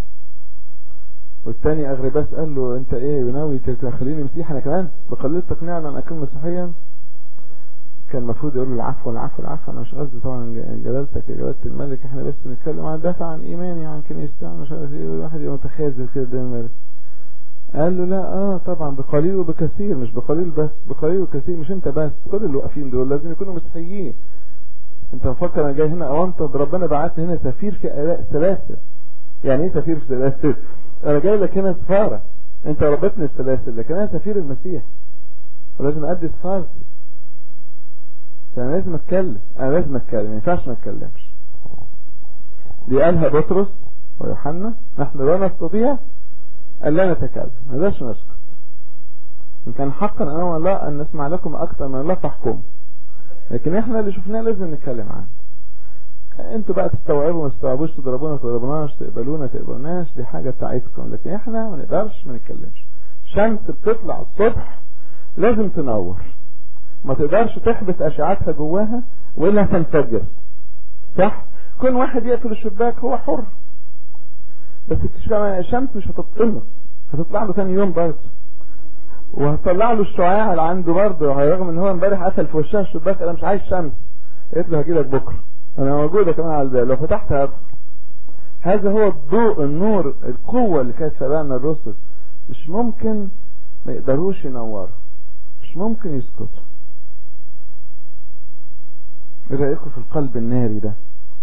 والتاني اغرباس قال له انت ايه ناوي تخليني مسيحي انا كمان بقليل تقنعني ان اكون مسيحيا كان المفروض يقول له العفو العفو العفو انا مش قصدي طبعا جلالتك يا جلالة الملك احنا بس نتكلم عن دافع عن ايماني عن كنيستي عن مش عارف ايه الواحد يبقى متخاذل كده دايما قال له لا اه طبعا بقليل وبكثير مش بقليل بس بقليل وكثير مش انت بس كل اللي واقفين دول لازم يكونوا مسيحيين انت مفكر انا جاي هنا او انت ربنا بعتني هنا سفير في سلاسل يعني ايه سفير في سلاسل انا جاي لك هنا سفارة انت ربطني السلاسل لكن انا سفير المسيح ولازم ادي سفارتي فانا لازم اتكلم انا لازم اتكلم ما ينفعش ما اتكلمش دي قالها بطرس ويوحنا نحن لا نستطيع ان لا نتكلم ما نقدرش نسكت ان كان حقا انا ولا ان نسمع لكم اكثر من لا تحكم لكن احنا اللي شفناه لازم نتكلم عنه انتوا بقى تستوعبوا ما تستوعبوش تضربونا ما تضربوناش تقبلونا تقبلوناش دي حاجة بتاعتكم لكن احنا ما نقدرش ما نتكلمش شمس بتطلع الصبح لازم تنور ما تقدرش تحبس اشعتها جواها والا هتنفجر صح كل واحد يقفل الشباك هو حر بس الشمس مش هتطمس هتطلع له ثاني يوم برضه وهتطلع له الشعاع اللي عنده برضه رغم ان هو امبارح قفل في وشها الشباك انا مش عايز شمس قلت له هجيلك بكره انا موجوده كمان على الباب لو فتحت هدخل هذا هو الضوء النور القوة اللي كانت في ابائنا الرسل مش ممكن ما يقدروش ينوروا مش ممكن يسكتوا ايه رايكم في القلب الناري ده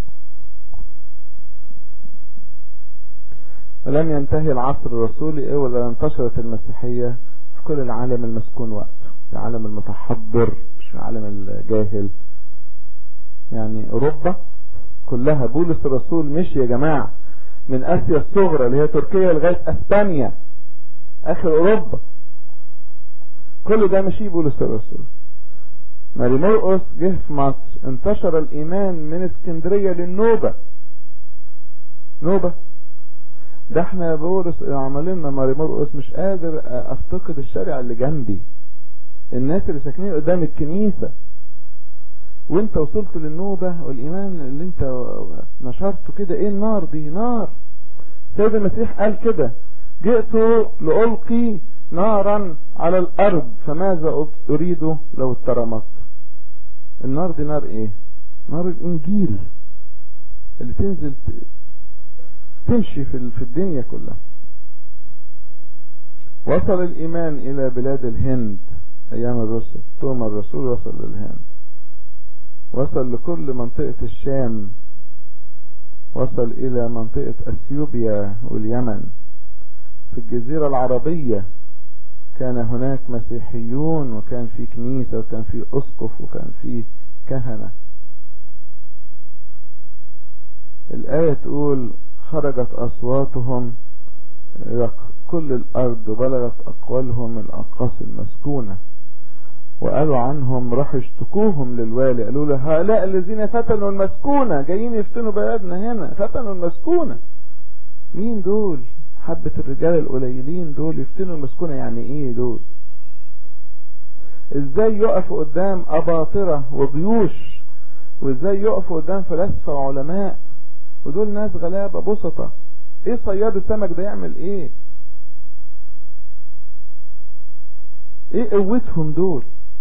لم ينتهي العصر الرسولي ولا انتشرت المسيحية في كل العالم المسكون وقته العالم المتحضر مش العالم الجاهل يعني اوروبا كلها بولس الرسول مشي يا جماعة من اسيا الصغرى اللي هي تركيا لغاية اسبانيا اخر اوروبا كل ده مشي بولس الرسول ماري مرقس جه في مصر انتشر الايمان من اسكندرية للنوبة نوبة ده احنا يا بولس عملنا ماري مرقس مش قادر افتقد الشارع اللي جنبي الناس اللي ساكنين قدام الكنيسة وانت وصلت للنوبة والايمان اللي انت نشرته كده ايه النار دي نار سيد المسيح قال كده جئت لألقي نارا على الارض فماذا اريد لو اترمت النار دي نار ايه نار الانجيل اللي تنزل تمشي في في الدنيا كلها وصل الايمان الى بلاد الهند ايام الرسل توما الرسول وصل للهند وصل لكل منطقة الشام وصل الى منطقة اثيوبيا واليمن في الجزيرة العربية كان هناك مسيحيون وكان في كنيسة وكان في اسقف وكان في كهنة الآية تقول خرجت أصواتهم إلى كل الأرض وبلغت أقوالهم الأقاصي المسكونة وقالوا عنهم راحوا اشتكوهم للوالي قالوا له هؤلاء الذين فتنوا المسكونة جايين يفتنوا بلدنا هنا فتنوا المسكونة مين دول حبة الرجال القليلين دول يفتنوا المسكونة يعني ايه دول ازاي يقفوا قدام اباطرة وجيوش وازاي يقفوا قدام فلاسفة وعلماء ودول ناس غلابة بسطة ايه صياد السمك ده يعمل ايه ايه قوتهم دول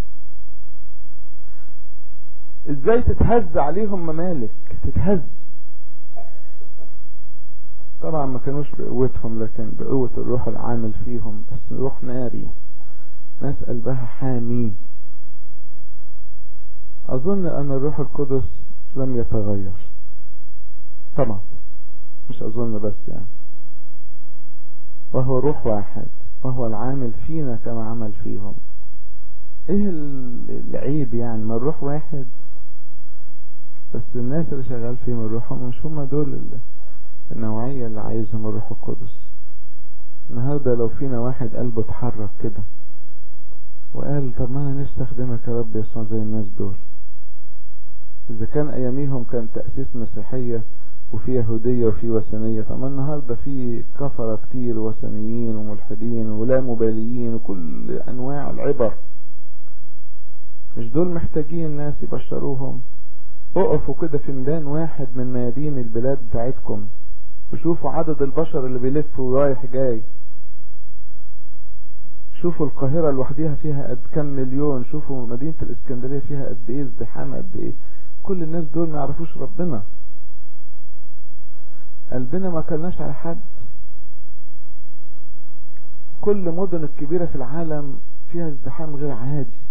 ازاي تتهز عليهم ممالك تتهز طبعا ما كانوش بقوتهم لكن بقوة الروح العامل فيهم بس روح ناري ناس قلبها حامي اظن ان الروح القدس لم يتغير طبعا مش اظن بس يعني وهو روح واحد وهو العامل فينا كما عمل فيهم ايه العيب يعني ما الروح واحد بس الناس اللي شغال فيهم الروح هم مش هم دول النوعية اللي عايزهم الروح القدس النهاردة لو فينا واحد قلبه اتحرك كده وقال طب ما انا نفسي اخدمك يا رب يسوع زي الناس دول اذا كان اياميهم كان تأسيس مسيحية وفي يهودية وفي وثنية طب النهاردة في كفرة كتير وثنيين وملحدين ولا مباليين وكل انواع العبر مش دول محتاجين ناس يبشروهم اقفوا كده في ميدان واحد من ميادين البلاد بتاعتكم وشوفوا عدد البشر اللي بيلفوا رايح جاي شوفوا القاهرة لوحديها فيها قد كم مليون شوفوا مدينة الاسكندرية فيها قد ايه ازدحام قد ايه كل الناس دول ما يعرفوش ربنا قلبنا ما كلناش على حد كل مدن الكبيرة في العالم فيها ازدحام غير عادي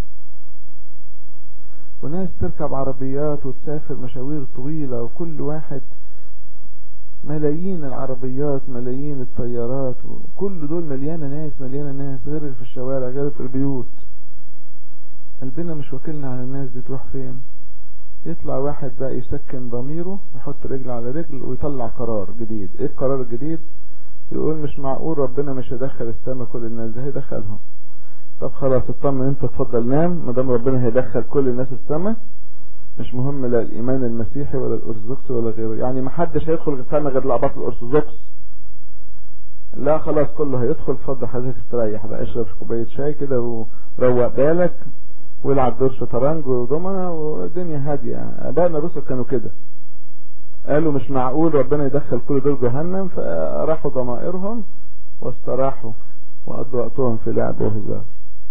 وناس تركب عربيات وتسافر مشاوير طويلة وكل واحد ملايين العربيات ملايين الطيارات كل دول مليانة ناس مليانة ناس غير في الشوارع غير في البيوت قلبنا مش واكلنا على الناس دي تروح فين يطلع واحد بقى يسكن ضميره يحط رجل على رجل ويطلع قرار جديد ايه القرار الجديد يقول مش معقول ربنا مش هيدخل السماء كل الناس ده هيدخلهم طب خلاص اطمن انت اتفضل نام ما دام ربنا هيدخل كل الناس السماء مش مهم لا الايمان المسيحي ولا الارثوذكسي ولا غيره يعني ما حدش هيدخل السماء غير الاباط الارثوذكس لا خلاص كله هيدخل اتفضل حضرتك استريح بقى اشرب كوبايه شاي كده وروق بالك والعب دور شطرنج ودومنا والدنيا هاديه ابائنا الرسل كانوا كده قالوا مش معقول ربنا يدخل كل دول جهنم فراحوا ضمائرهم واستراحوا وقضوا وقتهم في لعب وهزار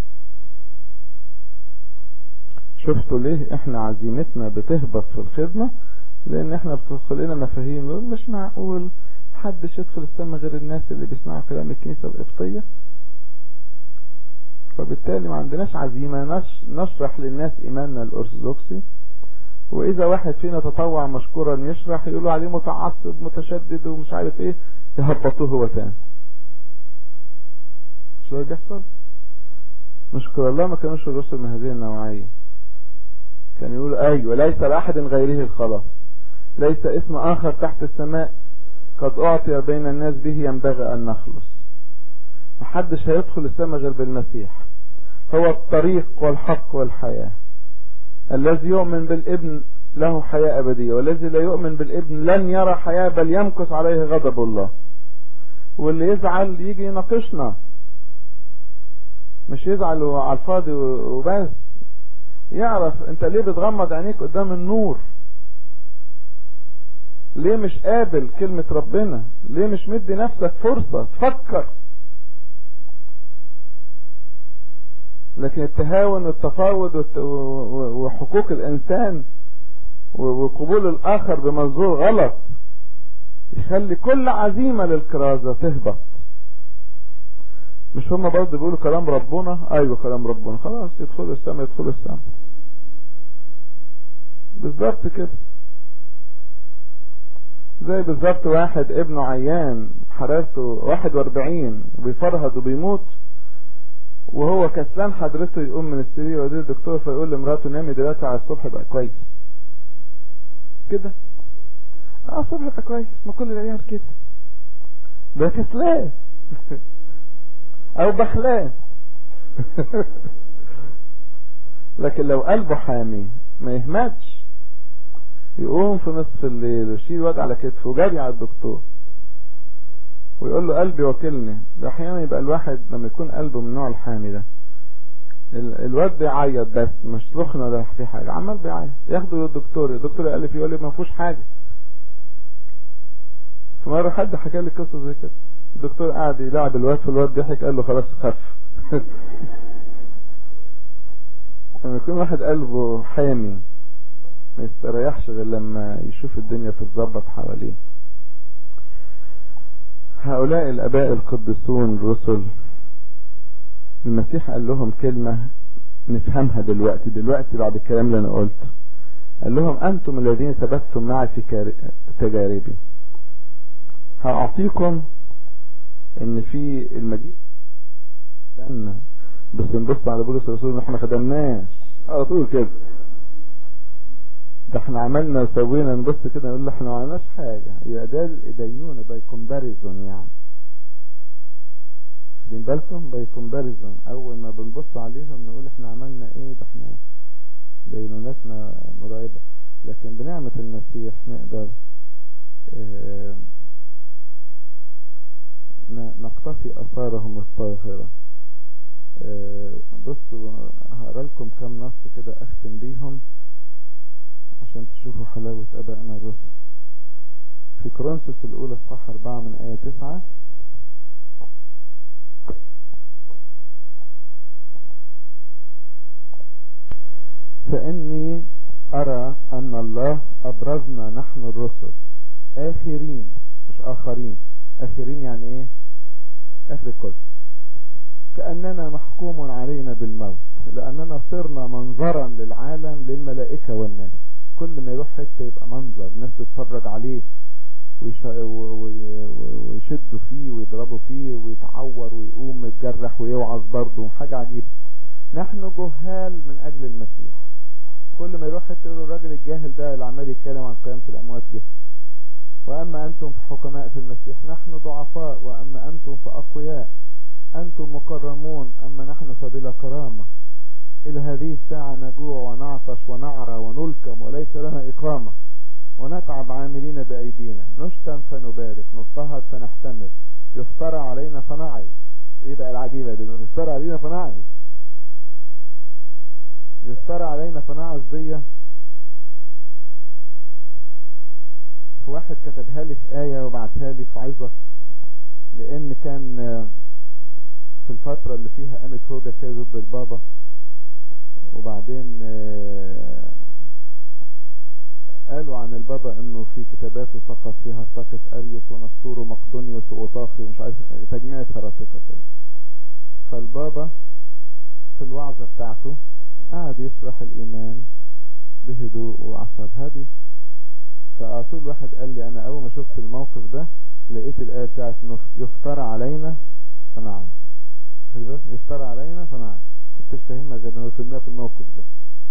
شفتوا ليه احنا عزيمتنا بتهبط في الخدمة لان احنا بتدخل لنا مفاهيم مش معقول محدش يدخل السماء غير الناس اللي بيسمعوا كلام الكنيسة القبطية فبالتالي ما عندناش عزيمة نش نشرح للناس ايماننا الارثوذكسي واذا واحد فينا تطوع مشكورا يشرح يقولوا عليه متعصب متشدد ومش عارف ايه يهبطوه هو تاني مش ده بيحصل نشكر الله ما كانوش الرسل من هذه النوعية كان يقول ايوه ليس لأحد غيره الخلاص ليس اسم اخر تحت السماء قد اعطي بين الناس به ينبغي ان نخلص محدش هيدخل السماء غير بالمسيح هو الطريق والحق والحياة الذي يؤمن بالابن له حياة ابدية والذي لا يؤمن بالابن لن يرى حياة بل يمكث عليه غضب الله واللي يزعل يجي يناقشنا مش يزعل على الفاضي وبس يعرف انت ليه بتغمض عينيك قدام النور ليه مش قابل كلمة ربنا ليه مش مدي نفسك فرصة تفكر لكن التهاون والتفاوض وحقوق الانسان وقبول الاخر بمنظور غلط يخلي كل عزيمة للكرازة تهبط مش هما برضه بيقولوا كلام ربنا ايوه كلام ربنا خلاص يدخلوا السماء يدخلوا السماء بالظبط كده زي بالظبط واحد ابنه عيان حرارته 41 بيفرهد وبيموت وهو كسلان حضرته يقوم من السرير ويوديه الدكتور فيقول لمراته نامي دلوقتي على الصبح يبقى كويس كده اه الصبح يبقى كويس ما كل العيال كده ده كسلان او بخلان لكن لو قلبه حامي ما يهمتش يقوم في نصف الليل ويشيل واد على كتفه وجري على الدكتور ويقول له قلبي وكلني ده احيانا يبقى الواحد لما يكون قلبه من النوع الحامي ده الواد بيعيط بس مش سخن ولا في حاجه عمال بيعيط ياخده للدكتور الدكتور قال لي يقول لي ما فيهوش حاجه فمره حد حكى لي قصه زي كده الدكتور قعد يلعب الواد في الواد ضحك قال له خلاص خف لما يكون واحد قلبه حامي ما يستريحش غير لما يشوف الدنيا تتظبط حواليه هؤلاء الاباء القديسون الرسل المسيح قال لهم كلمة نفهمها دلوقتي دلوقتي بعد الكلام اللي انا قلته قال لهم انتم الذين ثبتتم معي في تجاربي هأعطيكم ان في المجيء استنى بس نبص على بولس الرسول احنا ما خدمناش على طول كده ده احنا عملنا وسوينا نبص كده نقول احنا ما عملناش حاجه يبقى ده الدينونه باي كومباريزون يعني واخدين بالكم باي كومباريزون اول ما بنبص عليهم نقول احنا عملنا ايه ده احنا دينونتنا مرعبه لكن بنعمه المسيح نقدر اه نقتفي اثارهم الطاهره اه بصوا هقرا لكم كام نص كده اختم بيهم عشان تشوفوا حلاوة أبائنا الرسل في كورنثوس الأولى صح أربعة من آية تسعة فإني أرى أن الله أبرزنا نحن الرسل آخرين مش آخرين آخرين يعني إيه آخر الكل كأننا محكوم علينا بالموت لأننا صرنا منظرا للعالم للملائكة والناس كل ما يروح حتة يبقى منظر الناس تتفرج عليه ويشدوا فيه ويضربوا فيه ويتعور ويقوم يتجرح ويوعظ برضه حاجة عجيبة نحن جهال من أجل المسيح كل ما يروح حتة يقول الراجل الجاهل ده اللي عمال يتكلم عن قيامة الأموات جه وأما أنتم حكماء في المسيح نحن ضعفاء وأما أنتم فأقوياء أنتم مكرمون أما نحن فبلا كرامة إلى هذه الساعة نجوع ونعطش ونعرى ونلكم وليس لنا إقامة ونتعب عاملين بأيدينا نشتم فنبارك نضطهد فنحتمل يفترى علينا فنعي ايه بقى العجيبة دي يفترى علينا فنعي يفترى علينا فنعي دي في واحد كتبها لي في آية وبعتها لي في عظة لأن كان في الفترة اللي فيها قامت هوجة كده ضد البابا وبعدين قالوا عن البابا انه في كتاباته سقط فيها هرطقة اريوس ونسطور ومقدونيوس واوطاخي ومش عارف تجميعة هرطقة كده فالبابا في الوعظة بتاعته قعد يشرح الايمان بهدوء وعصب هادي فطول واحد قال لي انا اول ما شفت الموقف ده لقيت الايه بتاعت يفترى علينا فنعم يفترى علينا فنعم كنتش فاهمها غير لما فهمناها في الموقف ده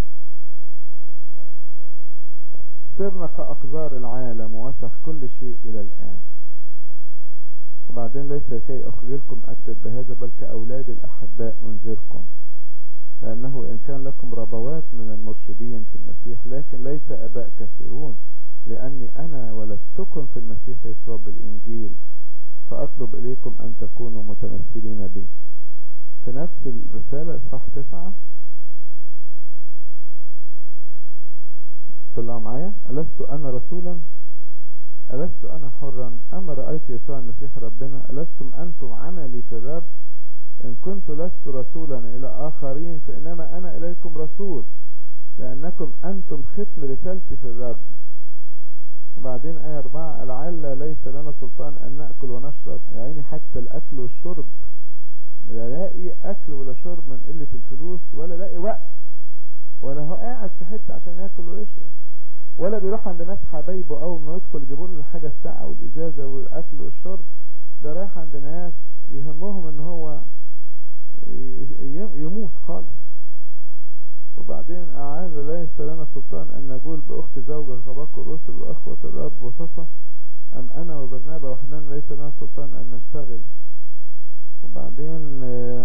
صرنا كأقذار العالم ووسخ كل شيء إلى الآن وبعدين ليس كي أخجلكم أكتب بهذا بل كأولاد الأحباء أنذركم لأنه إن كان لكم ربوات من المرشدين في المسيح لكن ليس أباء كثيرون لأني أنا ولدتكم في المسيح يسوع بالإنجيل فأطلب إليكم أن تكونوا متمثلين بي في نفس الرسالة إصحاح تسعة طلعوا معايا ألست أنا رسولا ألست أنا حرا أما رأيت يسوع المسيح ربنا ألستم أنتم عملي في الرب إن كنت لست رسولا إلى آخرين فإنما أنا إليكم رسول لأنكم أنتم ختم رسالتي في الرب وبعدين آية أربعة لعل ليس لنا سلطان أن نأكل ونشرب يعني حتى الأكل والشرب لا لاقي أكل ولا شرب من قلة الفلوس ولا لاقي وقت ولا هو قاعد في حتة عشان يأكل ويشرب ولا بيروح عند ناس حبايبه أول ما يدخل يجيبوا له الحاجة الساعة والإزازة والأكل والشرب ده رايح عند ناس يهمهم إن هو يموت خالص وبعدين أعاد ليس لنا سلطان أن نقول بأخت زوجة كباكو الرسل وأخوة الرب وصفة أم أنا وبرنابا وحدنا ليس لنا سلطان أن نشتغل وبعدين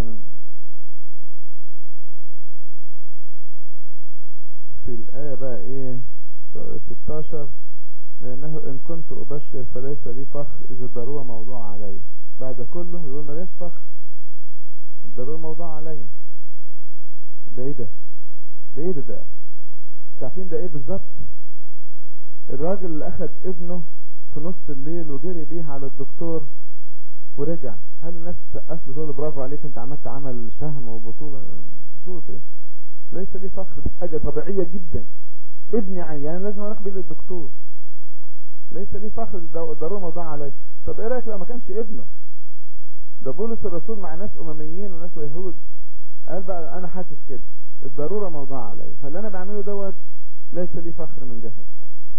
في الآية بقى إيه 16 لأنه إن كنت أبشر فليس لي فخر إذا الضرورة موضوع علي بعد كله يقول ملاش فخر الضرورة موضوع علي ده إيه ده ده إيه ده ده عارفين ده إيه بالظبط الراجل اللي أخد ابنه في نص الليل وجري بيه على الدكتور ورجع هل الناس تسقف له تقول برافو عليك انت عملت عمل شهم وبطولة شو ايه ليس لي فخر دي حاجة طبيعية جدا ابني عيان لازم اروح بيه للدكتور ليس لي فخر ضرورة موضوع علي طب ايه رايك لو ما كانش ابنه ده بولس الرسول مع ناس امميين وناس يهود قال بقى انا حاسس كده الضرورة موضوع علي فاللي انا بعمله دوت ليس لي فخر من جهته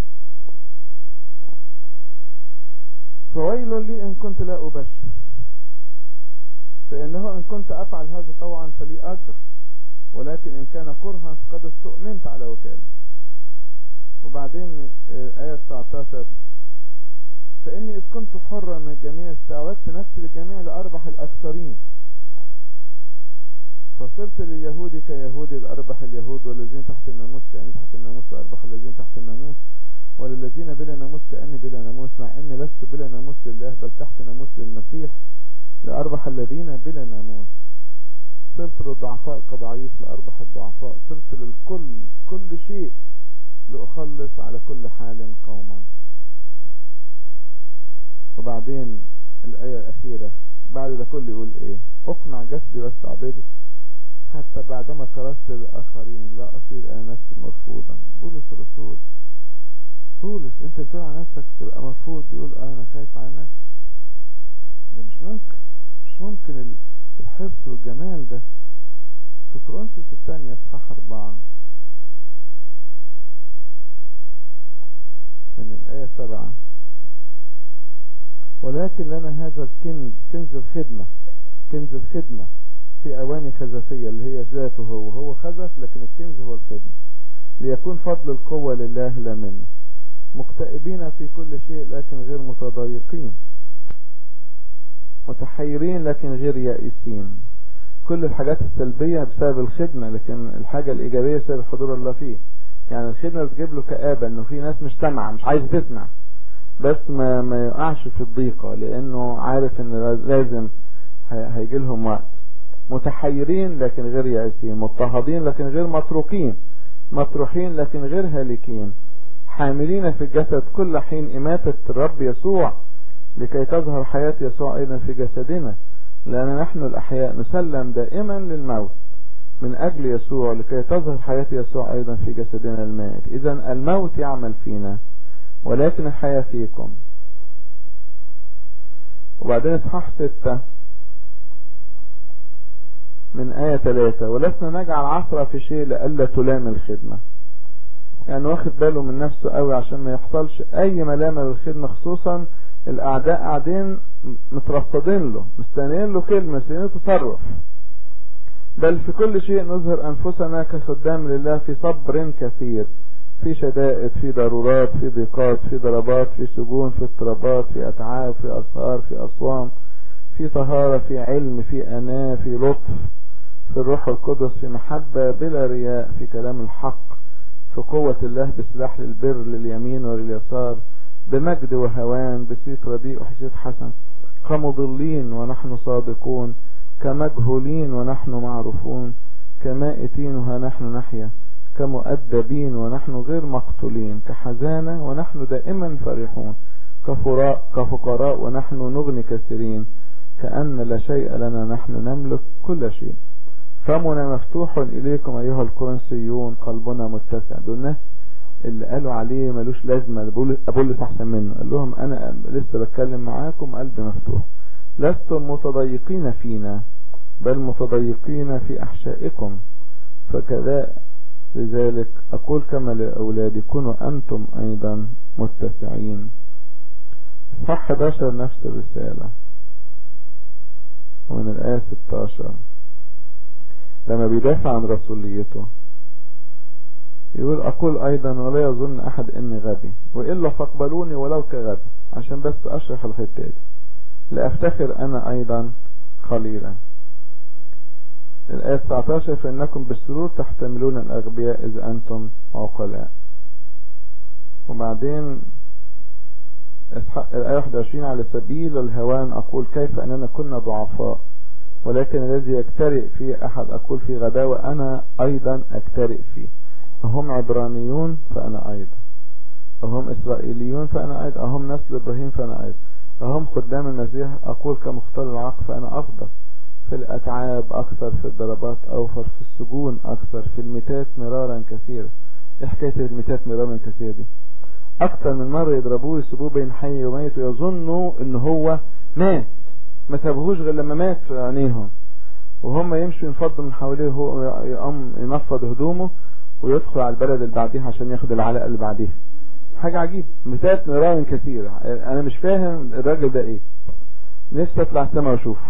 فويل لي إن كنت لا أبشر فإنه إن كنت أفعل هذا طوعا فلي أجر ولكن إن كان كرها فقد استؤمنت على وكالة وبعدين آية 19 فإني إذ كنت حرا من الجميع استعودت نفسي للجميع لأربح الأكثرين فصرت لليهود كيهودي لأربح اليهود والذين تحت الناموس كأني تحت الناموس لأربح الذين تحت الناموس وللذين بلا ناموس كأني بلا ناموس مع أني لست بلا ناموس لله بل تحت ناموس للمسيح لأربح الذين بلا ناموس صرت للضعفاء كضعيف لأربح الضعفاء صرت للكل كل شيء لأخلص على كل حال قوما وبعدين الآية الأخيرة بعد ده كله يقول إيه أقنع جسدي واستعبده حتى بعدما كرست للآخرين لا أصير أنا نفسي مرفوضا بولس الرسول بولس انت بتقول على نفسك تبقى مرفوض يقول اه انا خايف على نفسي ده مش ممكن مش ممكن الحرص والجمال ده في كورنثوس الثانية اصحاح اربعة من الآية سبعة ولكن لنا هذا الكنز كنز الخدمة كنز الخدمة في أواني خزفية اللي هي ذاته هو هو خزف لكن الكنز هو الخدمة ليكون فضل القوة لله لا منه مكتئبين في كل شيء لكن غير متضايقين متحيرين لكن غير يائسين كل الحاجات السلبية بسبب الخدمة لكن الحاجة الإيجابية بسبب حضور الله فيه يعني الخدمة بتجيب له كآبة انه في ناس مش سامعة مش عايز تسمع بس ما ما يقعش في الضيقة لانه عارف ان لازم هيجي لهم وقت متحيرين لكن غير يائسين مضطهدين لكن غير متروكين مطروحين لكن غير هالكين حاملين في الجسد كل حين إماتة الرب يسوع لكي تظهر حياة يسوع أيضا في جسدنا لأن نحن الأحياء نسلم دائما للموت من أجل يسوع لكي تظهر حياة يسوع أيضا في جسدنا المائت إذا الموت يعمل فينا ولكن الحياة فيكم وبعدين اصحاح ستة من آية ثلاثة ولسنا نجعل عثرة في شيء لألا تلام الخدمة يعني واخد باله من نفسه قوي عشان ما يحصلش اي ملامة للخدمة خصوصا الاعداء قاعدين مترصدين له مستنيين له كلمة مستنيين تصرف بل في كل شيء نظهر انفسنا كخدام لله في صبر كثير في شدائد في ضرورات في ضيقات في ضربات في سجون في اضطرابات في اتعاب في اسهار في اصوام في طهارة في علم في اناة في لطف في الروح القدس في محبة بلا رياء في كلام الحق في قوة الله بسلاح للبر لليمين ولليسار بمجد وهوان بسيط رديء وحسيت حسن كمضلين ونحن صادقون كمجهولين ونحن معروفون كمائتين وها نحن نحيا كمؤدبين ونحن غير مقتولين كحزانة ونحن دائما فرحون كفراء كفقراء ونحن نغني كثيرين كأن لا شيء لنا نحن نملك كل شيء فمنا مفتوح إليكم أيها الكورنثيون قلبنا متسع دول الناس اللي قالوا عليه ملوش لازمة أبولس أحسن منه قال لهم أنا لسه بتكلم معاكم قلبي مفتوح لستم متضيقين فينا بل متضيقين في أحشائكم فكذا لذلك أقول كما لأولادي كونوا أنتم أيضا متسعين صح 11 نفس الرسالة ومن الآية 16 لما بيدافع عن رسوليته يقول أقول أيضا ولا يظن أحد أني غبي وإلا فاقبلوني ولو كغبي عشان بس أشرح الحتة دي لأفتخر أنا أيضا قليلا الآية 19 فإنكم بالسرور تحتملون الأغبياء إذ أنتم عقلاء وبعدين الآية 21 على سبيل الهوان أقول كيف أننا كنا ضعفاء ولكن الذي يجترئ في أحد أقول في غباوة أنا أيضا أجترئ فيه أهم عبرانيون فأنا أيضا أهم إسرائيليون فأنا أيضا أهم نسل إبراهيم فأنا أيضا أهم خدام المسيح أقول كمختار العقل فأنا أفضل في الأتعاب أكثر في الضربات أوفر في السجون أكثر في الميتات مرارا كثيرا إيه حكاية الميتات مرارا كثيرا دي أكثر من مرة يضربوه يسيبوه بين حي وميت ويظنوا إن هو مات ما سابوهوش غير لما مات في عينيهم وهم يمشوا ينفضوا من حواليه هو يقوم ينفض هدومه ويدخل على البلد اللي بعديها عشان ياخد العلاقة اللي بعديها حاجة عجيبة ميتات مرارا كثيرة أنا مش فاهم الراجل ده إيه نفسي أطلع السما وأشوفه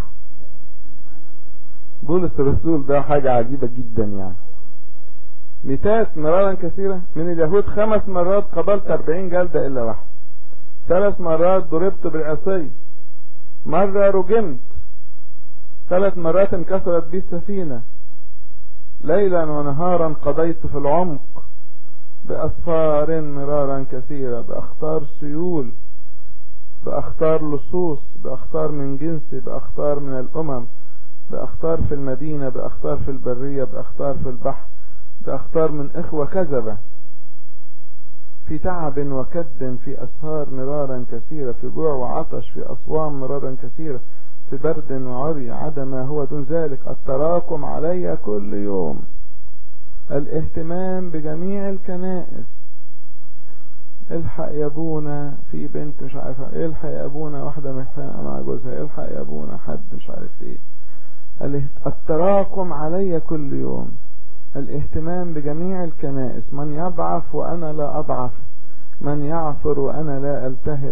بولس الرسول ده حاجة عجيبة جدا يعني ميتات مرارا كثيرة من اليهود خمس مرات قبلت أربعين جلدة إلا واحد ثلاث مرات ضربت بالعصي مرة رجمت ثلاث مرات انكسرت بي السفينة ليلا ونهارا قضيت في العمق بأسفار مرارا كثيرة بأخطار سيول بأخطار لصوص بأخطار من جنسي بأخطار من الأمم بأخطار في المدينة بأخطار في البرية بأخطار في البحر بأخطار من إخوة كذبة في تعب وكد في أسهار مرارا كثيرة في جوع وعطش في أصوام مرارا كثيرة في برد وعري عدم هو دون ذلك التراكم علي كل يوم الاهتمام بجميع الكنائس الحق يا ابونا في بنت مش عارفه الحق يا ابونا واحده محرقه مع جوزها الحق يا ابونا حد مش عارف ايه التراكم علي كل يوم الاهتمام بجميع الكنائس من يضعف وأنا لا أضعف من يعثر وأنا لا ألتهب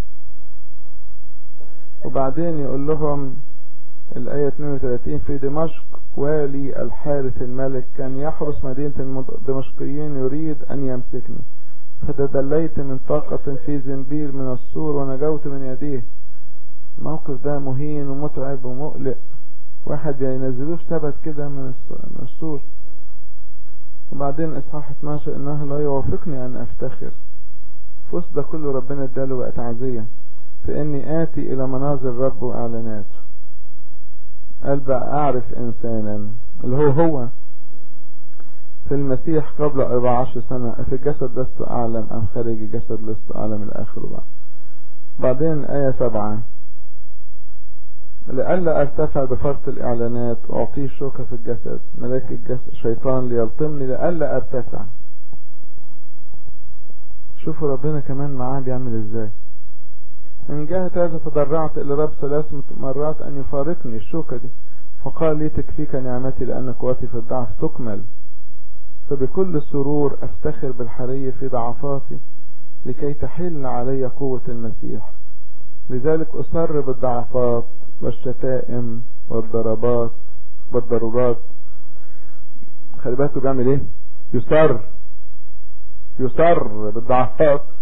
وبعدين يقول لهم الآية 32 في دمشق والي الحارث الملك كان يحرس مدينة الدمشقيين يريد أن يمسكني فتدليت من طاقة في زنبيل من السور ونجوت من يديه الموقف ده مهين ومتعب ومقلق واحد بينزلوه في ثبت كده من السور وبعدين اصحاح 12 انه لا يوافقني ان افتخر فوس ده كله ربنا اداله بقى تعزية فاني اتي الى مناظر الرب واعلاناته قال بقى اعرف انسانا اللي هو هو في المسيح قبل 14 سنة في الجسد لست اعلم ام خارج الجسد لست اعلم الاخر بقى بعدين ايه سبعة لئلا ارتفع بفرط الاعلانات واعطيه شوكة في الجسد ملاك الجسد شيطان ليلطمني لئلا ارتفع شوفوا ربنا كمان معاه بيعمل ازاي من جهة هذا تضرعت الى رب ثلاث مرات ان يفارقني الشوكة دي فقال لي تكفيك نعمتي لان قوتي في الضعف تكمل فبكل سرور افتخر بالحري في ضعفاتي لكي تحل علي قوة المسيح لذلك اصر بالضعفات والشتائم والضربات والضرورات خلي بالكوا بيعمل ايه يصر يصر بالضعفات